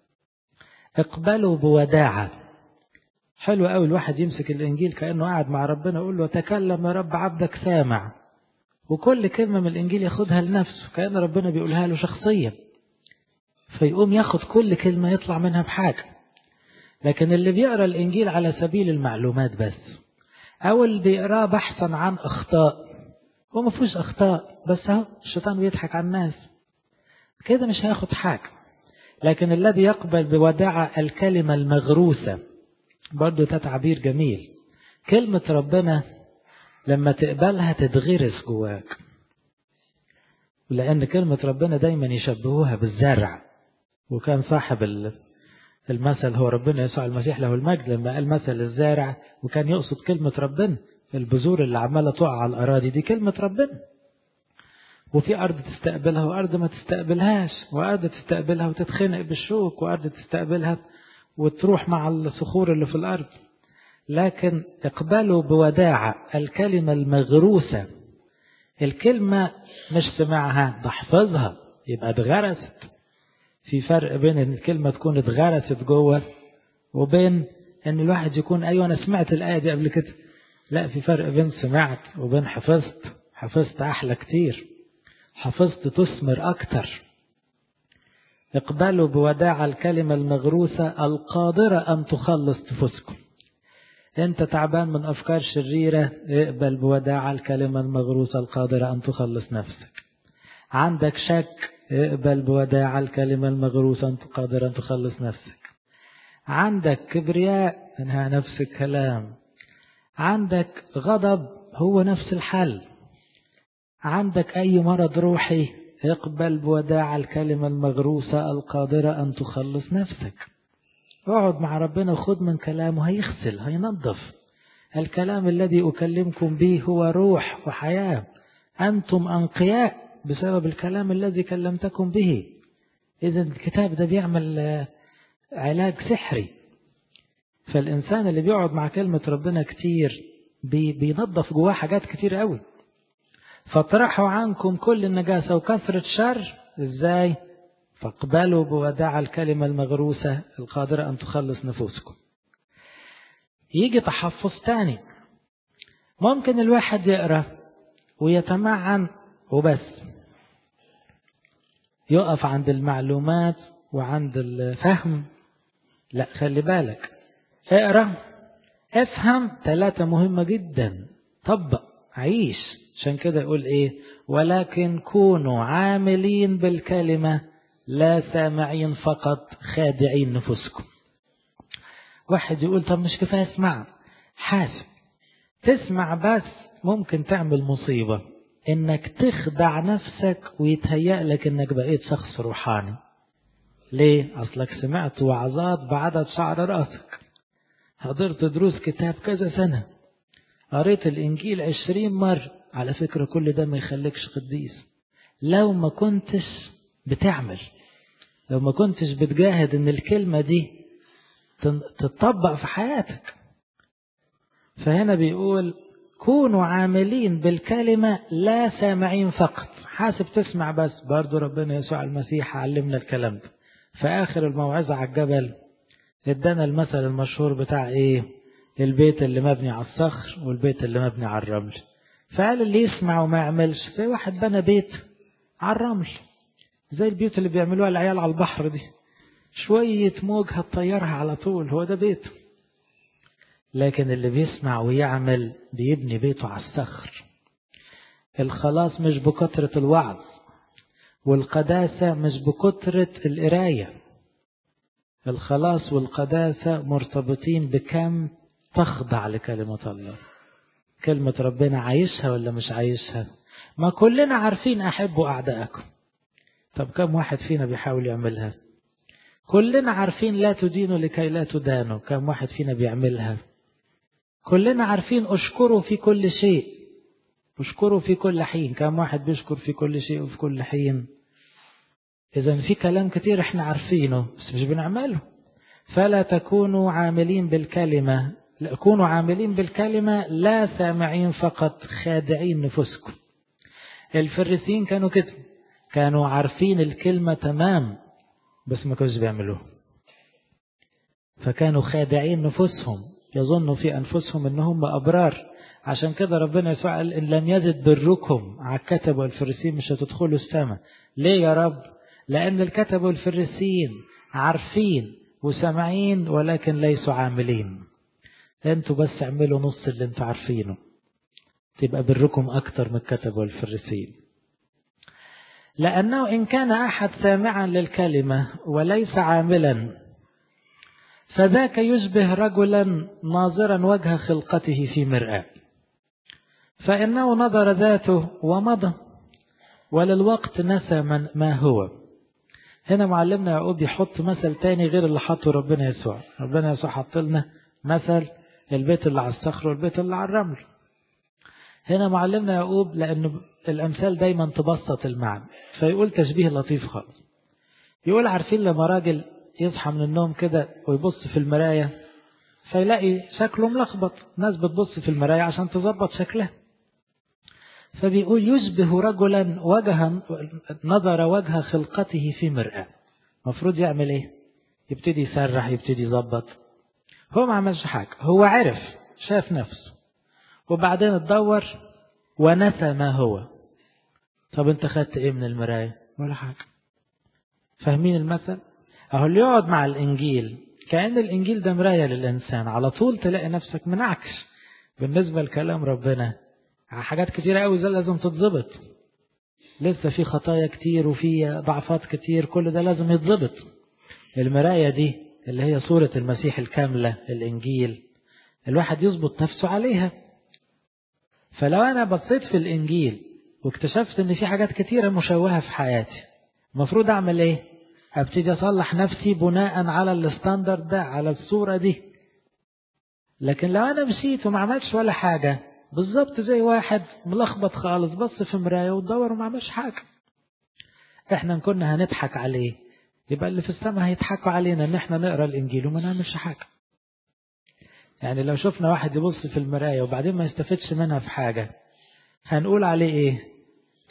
اقبلوا بوداعة حلو قوي الواحد يمسك الانجيل كانه قاعد مع ربنا يقول له تكلم يا رب عبدك سامع وكل كلمة من الانجيل ياخدها لنفسه كأن ربنا بيقولها له شخصيا فيقوم ياخد كل كلمة يطلع منها بحاجة لكن اللي بيقرأ الانجيل على سبيل المعلومات بس او اللي بيقراه بحثا عن اخطاء هو ما فيهوش اخطاء بس اهو الشيطان بيضحك على الناس كده مش هياخد حاجة لكن الذي يقبل بوداعة الكلمة المغروسة برضو ده تعبير جميل كلمة ربنا لما تقبلها تتغرس جواك لأن كلمة ربنا دايما يشبهوها بالزرع وكان صاحب المثل هو ربنا يسوع المسيح له المجد لما قال مثل الزارع وكان يقصد كلمة ربنا البذور اللي عمالة تقع على الأراضي دي كلمة ربنا وفي أرض تستقبلها وأرض ما تستقبلهاش وأرض تستقبلها وتتخنق بالشوك وأرض تستقبلها وتروح مع الصخور اللي في الأرض لكن اقبلوا بوداعة الكلمة المغروسة الكلمة مش سمعها ده حفظها يبقى اتغرست في فرق بين ان الكلمة تكون اتغرست جوه وبين ان الواحد يكون ايوه انا سمعت الآية دي قبل كده لا في فرق بين سمعت وبين حفظت حفظت احلى كتير حفظت تثمر اكتر اقبلوا بوداع الكلمة المغروسة القادرة أن تخلص نفوسكم أنت تعبان من أفكار شريرة اقبل بوداع الكلمة المغروسة القادرة أن تخلص نفسك عندك شك اقبل بوداع الكلمة المغروسة القادرة أن تخلص نفسك عندك كبرياء انها نفس الكلام عندك غضب هو نفس الحل عندك أي مرض روحي اقبل بوداع الكلمة المغروسة القادرة أن تخلص نفسك اقعد مع ربنا وخد من كلامه هيغسل هينظف الكلام الذي أكلمكم به هو روح وحياة أنتم أنقياء بسبب الكلام الذي كلمتكم به إذا الكتاب ده بيعمل علاج سحري فالإنسان اللي بيقعد مع كلمة ربنا كتير بينظف جواه حاجات كتير قوي فاطرحوا عنكم كل النجاسة وكثرة شر ازاي فاقبلوا بوداع الكلمة المغروسة القادرة أن تخلص نفوسكم يجي تحفظ تاني ممكن الواحد يقرأ ويتمعن وبس يقف عند المعلومات وعند الفهم لا خلي بالك اقرأ افهم ثلاثة مهمة جدا طبق عيش عشان كده يقول ايه ولكن كونوا عاملين بالكلمة لا سامعين فقط خادعين نفوسكم واحد يقول طب مش كفاية اسمع حاسب تسمع بس ممكن تعمل مصيبة انك تخدع نفسك ويتهيأ لك انك بقيت شخص روحاني ليه اصلك سمعت وعظات بعدد شعر راسك حضرت دروس كتاب كذا سنة قريت الانجيل عشرين مرة على فكرة كل ده ما يخليكش قديس لو ما كنتش بتعمل لو ما كنتش بتجاهد ان الكلمة دي تتطبق في حياتك فهنا بيقول كونوا عاملين بالكلمة لا سامعين فقط حاسب تسمع بس برضو ربنا يسوع المسيح علمنا الكلام ده في آخر الموعظة على الجبل ادانا المثل المشهور بتاع ايه البيت اللي مبني على الصخر والبيت اللي مبني على الرمل فقال اللي يسمع وما يعملش زي واحد بنى بيت على الرمل زي البيوت اللي بيعملوها العيال على البحر دي شوية موج هتطيرها على طول هو ده بيته لكن اللي بيسمع ويعمل بيبني بيته على الصخر الخلاص مش بكثرة الوعظ والقداسة مش بكثرة القراية الخلاص والقداسة مرتبطين بكم تخضع لكلمة الله كلمة ربنا عايشها ولا مش عايشها ما كلنا عارفين أحبوا أعدائكم طب كم واحد فينا بيحاول يعملها كلنا عارفين لا تدينوا لكي لا تدانوا كم واحد فينا بيعملها كلنا عارفين اشكروا في كل شيء اشكروا في كل حين كم واحد بيشكر في كل شيء وفي كل حين اذا في كلام كتير احنا عارفينه بس مش بنعمله فلا تكونوا عاملين بالكلمة لا كونوا عاملين بالكلمة لا سامعين فقط خادعين نفوسكم الفريسين كانوا كده كانوا عارفين الكلمة تمام بس ما كانوش بيعملوها فكانوا خادعين نفوسهم يظنوا في أنفسهم أنهم أبرار عشان كده ربنا يسوع قال إن لم يزد بركم على الكتب والفريسين مش هتدخلوا السماء ليه يا رب لأن الكتب والفريسين عارفين وسامعين ولكن ليسوا عاملين انتوا بس اعملوا نص اللي انتوا عارفينه تبقى بركم أكتر من الكتب والفريسين لأنه إن كان أحد سامعا للكلمة وليس عاملا فذاك يشبه رجلا ناظرا وجه خلقته في مرآة فإنه نظر ذاته ومضى وللوقت نسى من ما هو هنا معلمنا يعقوب يحط مثل تاني غير اللي حطه ربنا يسوع ربنا يسوع حط لنا مثل البيت اللي على الصخر والبيت اللي على الرمل هنا معلمنا يعقوب لأن الأمثال دايما تبسط المعنى فيقول تشبيه لطيف خالص يقول عارفين لما راجل يصحى من النوم كده ويبص في المراية فيلاقي شكله ملخبط ناس بتبص في المراية عشان تظبط شكلها فبيقول يشبه رجلا وجها نظر وجه خلقته في مرآة مفروض يعمل ايه يبتدي يسرح يبتدي يظبط هو ما عملش حاجة هو عرف شاف نفسه وبعدين اتدور ونسى ما هو طب انت خدت ايه من المراية ولا حاجة فاهمين المثل اهو اللي يقعد مع الانجيل كأن الانجيل ده مراية للانسان على طول تلاقي نفسك منعكش بالنسبة لكلام ربنا حاجات كتيرة قوي زي لازم تتظبط لسه في خطايا كتير وفي ضعفات كتير كل ده لازم يتظبط المراية دي اللي هي صورة المسيح الكاملة الإنجيل الواحد يظبط نفسه عليها فلو أنا بصيت في الإنجيل واكتشفت إن في حاجات كتيرة مشوهة في حياتي المفروض أعمل إيه؟ أبتدي أصلح نفسي بناء على الستاندرد ده على الصورة دي لكن لو أنا مشيت وما عملتش ولا حاجة بالظبط زي واحد ملخبط خالص بص في مراية وتدور وما عملش حاجة احنا كنا هنضحك عليه يبقى اللي في السماء هيضحكوا علينا ان احنا نقرا الانجيل وما نعملش حاجة يعني لو شفنا واحد يبص في المراية وبعدين ما يستفدش منها في حاجة هنقول عليه ايه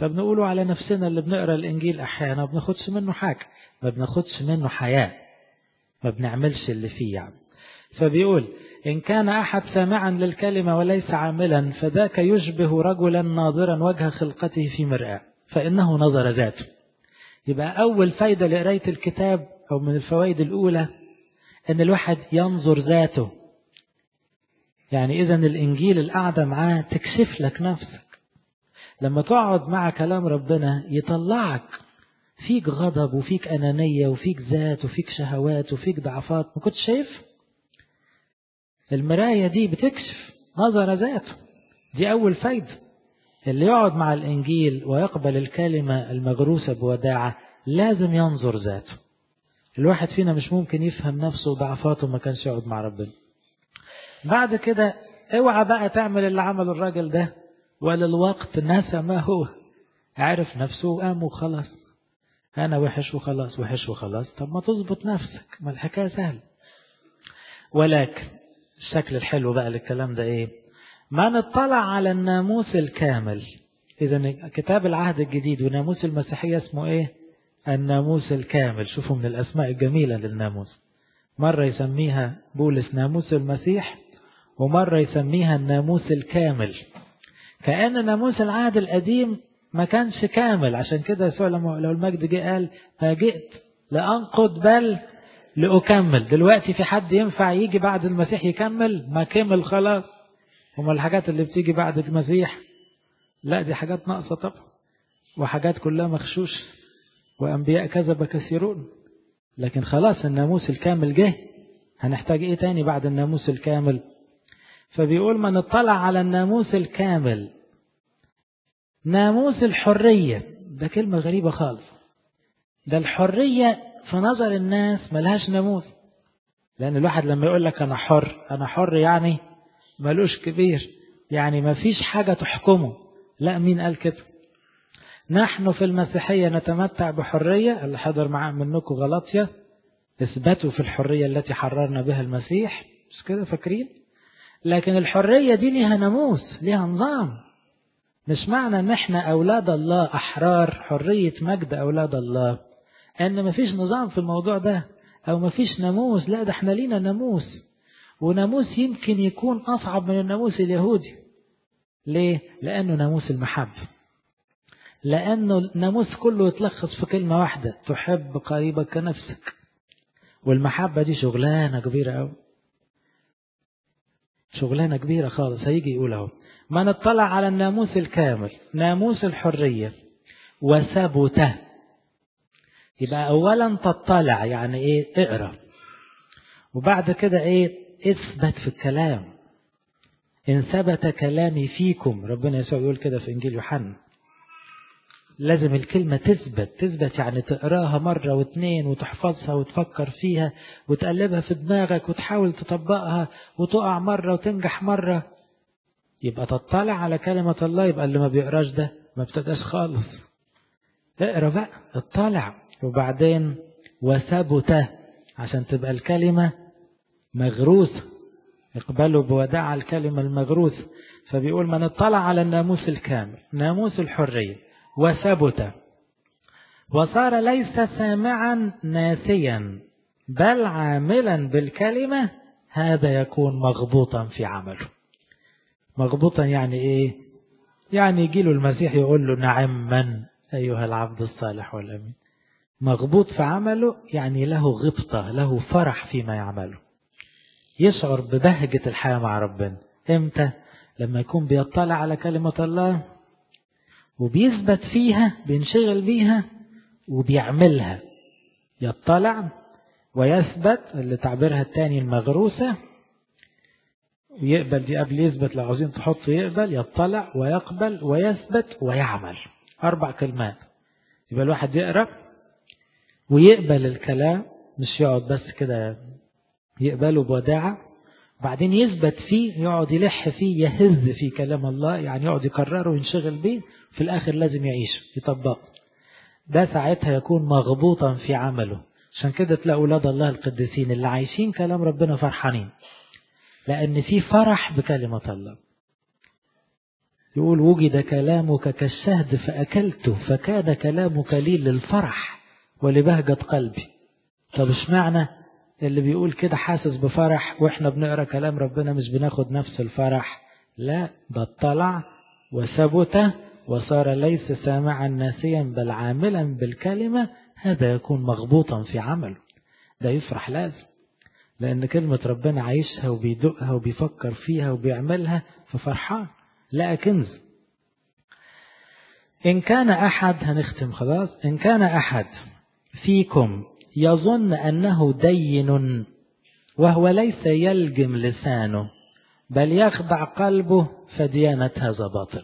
طب نقوله على نفسنا اللي بنقرا الانجيل احيانا ما بناخدش منه حاجه ما بناخدش منه حياه ما بنعملش اللي فيه يعني فبيقول إن كان أحد سامعا للكلمة وليس عاملا فذاك يشبه رجلا ناظرا وجه خلقته في مرآة فإنه نظر ذاته يبقى أول فايدة لقراية الكتاب أو من الفوائد الأولى أن الواحد ينظر ذاته يعني إذا الإنجيل القعدة معاه تكشف لك نفسك لما تقعد مع كلام ربنا يطلعك فيك غضب وفيك أنانية وفيك ذات وفيك شهوات وفيك ضعفات ما كنت شايف المراية دي بتكشف نظر ذاته دي أول فايدة اللي يقعد مع الإنجيل ويقبل الكلمة المغروسة بوداعة لازم ينظر ذاته الواحد فينا مش ممكن يفهم نفسه وضعفاته ما كانش يقعد مع ربنا بعد كده اوعى بقى تعمل اللي عمله الراجل ده وللوقت نسى ما هو عرف نفسه وقام وخلاص أنا وحش وخلاص وحش وخلاص طب ما تظبط نفسك ما الحكاية سهلة ولكن الشكل الحلو بقى للكلام ده ايه من اطلع على الناموس الكامل اذا كتاب العهد الجديد وناموس المسيحية اسمه ايه الناموس الكامل شوفوا من الاسماء الجميلة للناموس مرة يسميها بولس ناموس المسيح ومرة يسميها الناموس الكامل كأن ناموس العهد القديم ما كانش كامل عشان كده يسوع لما لو المجد جه قال ما جئت لأنقض بل لأكمل دلوقتي في حد ينفع يجي بعد المسيح يكمل ما كمل خلاص هما الحاجات اللي بتيجي بعد المسيح لا دي حاجات ناقصة طبعا وحاجات كلها مخشوش وأنبياء كذب كثيرون لكن خلاص الناموس الكامل جه هنحتاج ايه تاني بعد الناموس الكامل فبيقول من اطلع على الناموس الكامل ناموس الحرية ده كلمة غريبة خالص ده الحرية في نظر الناس ملهاش ناموس لأن الواحد لما يقول لك أنا حر أنا حر يعني ملوش كبير يعني ما فيش حاجة تحكمه لا مين قال كده نحن في المسيحية نتمتع بحرية اللي حضر معاه منكم غلطية اثبتوا في الحرية التي حررنا بها المسيح مش كده فاكرين لكن الحرية دي ليها ناموس ليها نظام مش معنى ان احنا اولاد الله احرار حرية مجد اولاد الله ان مفيش نظام في الموضوع ده او مفيش ناموس لا ده احنا لينا ناموس وناموس يمكن يكون اصعب من الناموس اليهودي ليه لانه ناموس المحبة لانه الناموس كله يتلخص في كلمة واحدة تحب قريبك كنفسك والمحبة دي شغلانة كبيرة قوي شغلانة كبيرة خالص هيجي يقول اهو من اطلع على الناموس الكامل ناموس الحرية وثبته يبقى اولا تطلع يعني ايه اقرا وبعد كده ايه اثبت في الكلام ان ثبت كلامي فيكم ربنا يسوع يقول كده في انجيل يوحنا لازم الكلمة تثبت تثبت يعني تقراها مرة واثنين وتحفظها وتفكر فيها وتقلبها في دماغك وتحاول تطبقها وتقع مرة وتنجح مرة يبقى تطلع على كلمة الله يبقى اللي ما بيقراش ده ما ابتداش خالص اقرا بقى اطلع وبعدين وثبت عشان تبقى الكلمة مغروسة اقبلوا بوداع الكلمة المغروسة فبيقول من اطلع على الناموس الكامل ناموس الحرية وثبت وصار ليس سامعا ناسيا بل عاملا بالكلمة هذا يكون مغبوطا في عمله مغبوطا يعني ايه يعني يجي له المسيح يقول له نعما أيها العبد الصالح والأمين مغبوط في عمله يعني له غبطة له فرح فيما يعمله يشعر ببهجة الحياة مع ربنا امتى لما يكون بيطلع على كلمة الله وبيثبت فيها بينشغل بيها وبيعملها يطلع ويثبت اللي تعبيرها الثاني المغروسة ويقبل دي قبل يثبت لو عاوزين تحط يقبل يطلع ويقبل ويثبت ويعمل أربع كلمات يبقى الواحد يقرأ ويقبل الكلام مش يقعد بس كده يقبله بوداعة بعدين يثبت فيه يقعد يلح فيه يهز في كلام الله يعني يقعد يكرره وينشغل بيه في الآخر لازم يعيش يطبقه ده ساعتها يكون مغبوطا في عمله عشان كده تلاقوا أولاد الله القديسين اللي عايشين كلام ربنا فرحانين لأن في فرح بكلمة الله يقول وجد كلامك كالشهد فأكلته فكان كلامك لي للفرح ولبهجة قلبي طب اشمعنى اللي بيقول كده حاسس بفرح واحنا بنقرا كلام ربنا مش بناخد نفس الفرح لا ده اطلع وثبت وصار ليس سامعا ناسيا بل عاملا بالكلمة هذا يكون مغبوطا في عمله ده يفرح لازم لأن كلمة ربنا عايشها وبيدقها وبيفكر فيها وبيعملها ففرحان لا كنز إن كان أحد هنختم خلاص إن كان أحد فيكم يظن أنه دين وهو ليس يلجم لسانه بل يخضع قلبه فديانة هذا باطل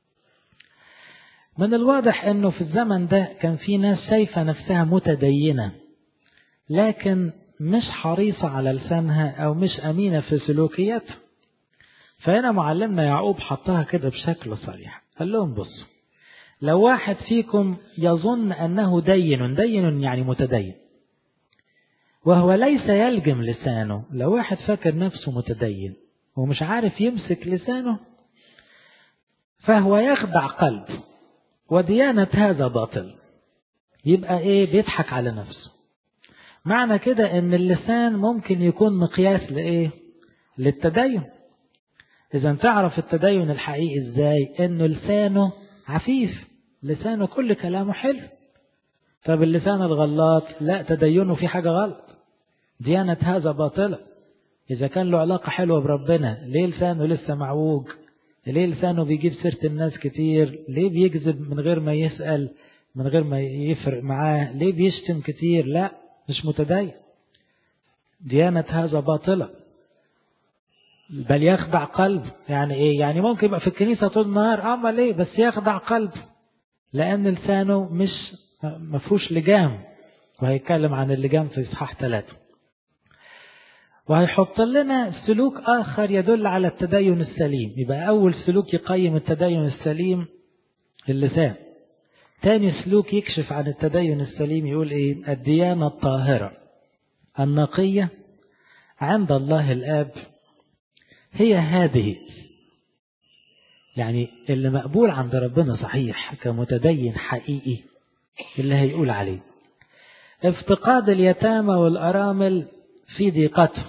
من الواضح أنه في الزمن ده كان في ناس شايفة نفسها متدينة لكن مش حريصة على لسانها أو مش أمينة في سلوكياتها فهنا معلمنا يعقوب حطها كده بشكل صريح قال لهم بصوا لو واحد فيكم يظن أنه دين دين يعني متدين وهو ليس يلجم لسانه لو واحد فاكر نفسه متدين ومش عارف يمسك لسانه فهو يخدع قلب وديانة هذا باطل يبقى ايه بيضحك على نفسه معنى كده ان اللسان ممكن يكون مقياس لايه للتدين اذا تعرف التدين الحقيقي ازاي انه لسانه عفيف لسانه كل كلامه حلو طب اللسان الغلاط لا تدينه في حاجة غلط ديانة هذا باطلة إذا كان له علاقة حلوة بربنا ليه لسانه لسه معوج ليه لسانه بيجيب سيرة الناس كتير ليه بيكذب من غير ما يسأل من غير ما يفرق معاه ليه بيشتم كتير لا مش متدين ديانة هذا باطلة بل يخدع قلب يعني ايه يعني ممكن يبقى في الكنيسة طول النهار اما ليه بس يخدع قلب لان لسانه مش مفهوش لجام وهيتكلم عن اللجام في اصحاح ثلاثة وهيحط لنا سلوك آخر يدل على التدين السليم يبقى أول سلوك يقيم التدين السليم اللسان تاني سلوك يكشف عن التدين السليم يقول إيه الديانة الطاهرة النقية عند الله الآب هي هذه يعني اللي مقبول عند ربنا صحيح كمتدين حقيقي اللي هيقول عليه افتقاد اليتامى والأرامل في ضيقته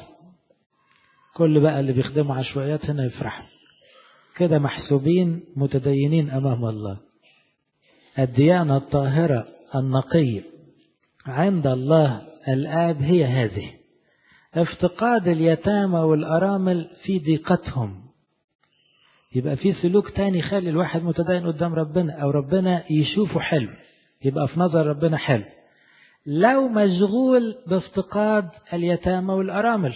كل بقى اللي بيخدموا عشوائيات هنا يفرحوا كده محسوبين متدينين أمام الله الديانة الطاهرة النقية عند الله الآب هي هذه افتقاد اليتامى والأرامل في ضيقتهم يبقى في سلوك تاني يخلي الواحد متدين قدام ربنا أو ربنا يشوفه حلو يبقى في نظر ربنا حلو لو مشغول بافتقاد اليتامى والأرامل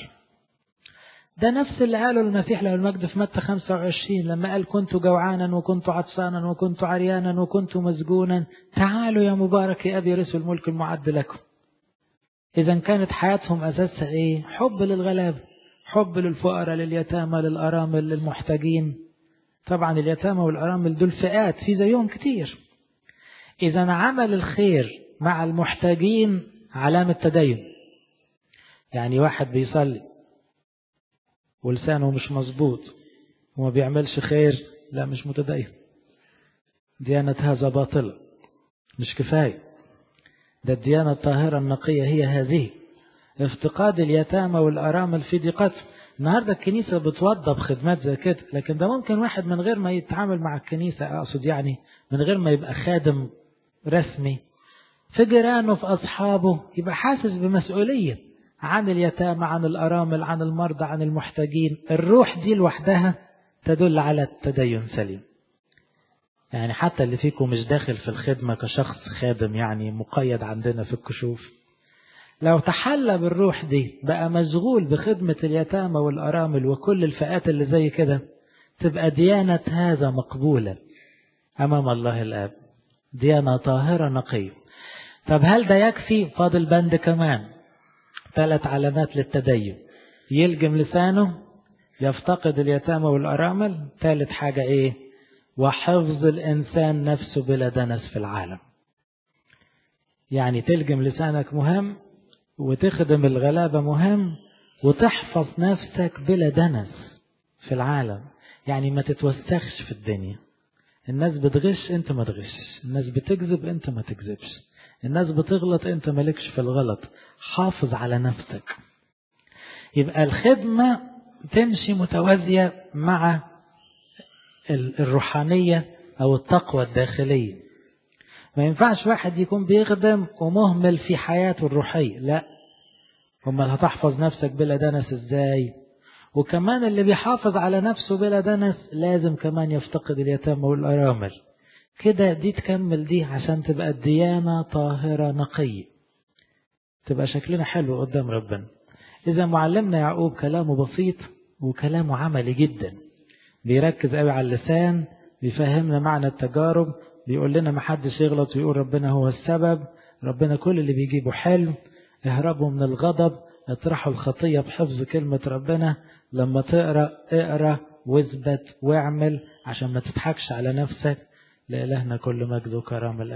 ده نفس اللي قاله المسيح له المجد في متى 25 لما قال كنت جوعانا وكنت عطسانا وكنت عريانا وكنت مسجونا تعالوا يا مبارك يا أبي رسل الملك المعد لكم إذا كانت حياتهم أساسها إيه حب للغلاب حب للفقراء لليتامى للأرامل للمحتاجين طبعا اليتامى والأرامل دول فئات في زيهم كتير إذا عمل الخير مع المحتاجين علامة تدين يعني واحد بيصلي ولسانه مش مظبوط وما بيعملش خير لا مش متدين ديانة هذا باطلة مش كفاية ده الديانة الطاهرة النقية هي هذه افتقاد اليتامى والأرامل في ضيقتهم النهاردة الكنيسة بتوضب خدمات زي كده لكن ده ممكن واحد من غير ما يتعامل مع الكنيسة أقصد يعني من غير ما يبقى خادم رسمي في جيرانه في أصحابه يبقى حاسس بمسؤولية عن اليتامى عن الأرامل عن المرضى عن المحتاجين الروح دي لوحدها تدل على التدين سليم يعني حتى اللي فيكم مش داخل في الخدمة كشخص خادم يعني مقيد عندنا في الكشوف لو تحلى بالروح دي بقى مشغول بخدمة اليتامى والأرامل وكل الفئات اللي زي كده تبقى ديانة هذا مقبولة أمام الله الآب ديانة طاهرة نقية طب هل ده يكفي فاضل بند كمان ثلاث علامات للتدين يلجم لسانه يفتقد اليتامى والأرامل ثالث حاجة ايه وحفظ الإنسان نفسه بلا دنس في العالم يعني تلجم لسانك مهم وتخدم الغلابة مهم وتحفظ نفسك بلا دنس في العالم يعني ما تتوسخش في الدنيا الناس بتغش انت ما تغشش الناس بتكذب انت ما تكذبش الناس بتغلط انت مالكش في الغلط حافظ على نفسك يبقى الخدمة تمشي متوازية مع الروحانية أو التقوى الداخلية ما ينفعش واحد يكون بيخدم ومهمل في حياته الروحية لا امال هتحفظ نفسك بلا دنس ازاي وكمان اللي بيحافظ على نفسه بلا دنس لازم كمان يفتقد اليتامى والأرامل كده دي تكمل دي عشان تبقى الديانة طاهرة نقية تبقى شكلنا حلو قدام ربنا إذا معلمنا يعقوب كلامه بسيط وكلامه عملي جدا بيركز قوي على اللسان بيفهمنا معنى التجارب بيقول لنا ما حدش يغلط ويقول ربنا هو السبب ربنا كل اللي بيجيبه حلو اهربوا من الغضب اطرحوا الخطية بحفظ كلمة ربنا لما تقرأ اقرأ واثبت واعمل عشان ما تضحكش على نفسك لإلهنا كل مجد وكرامة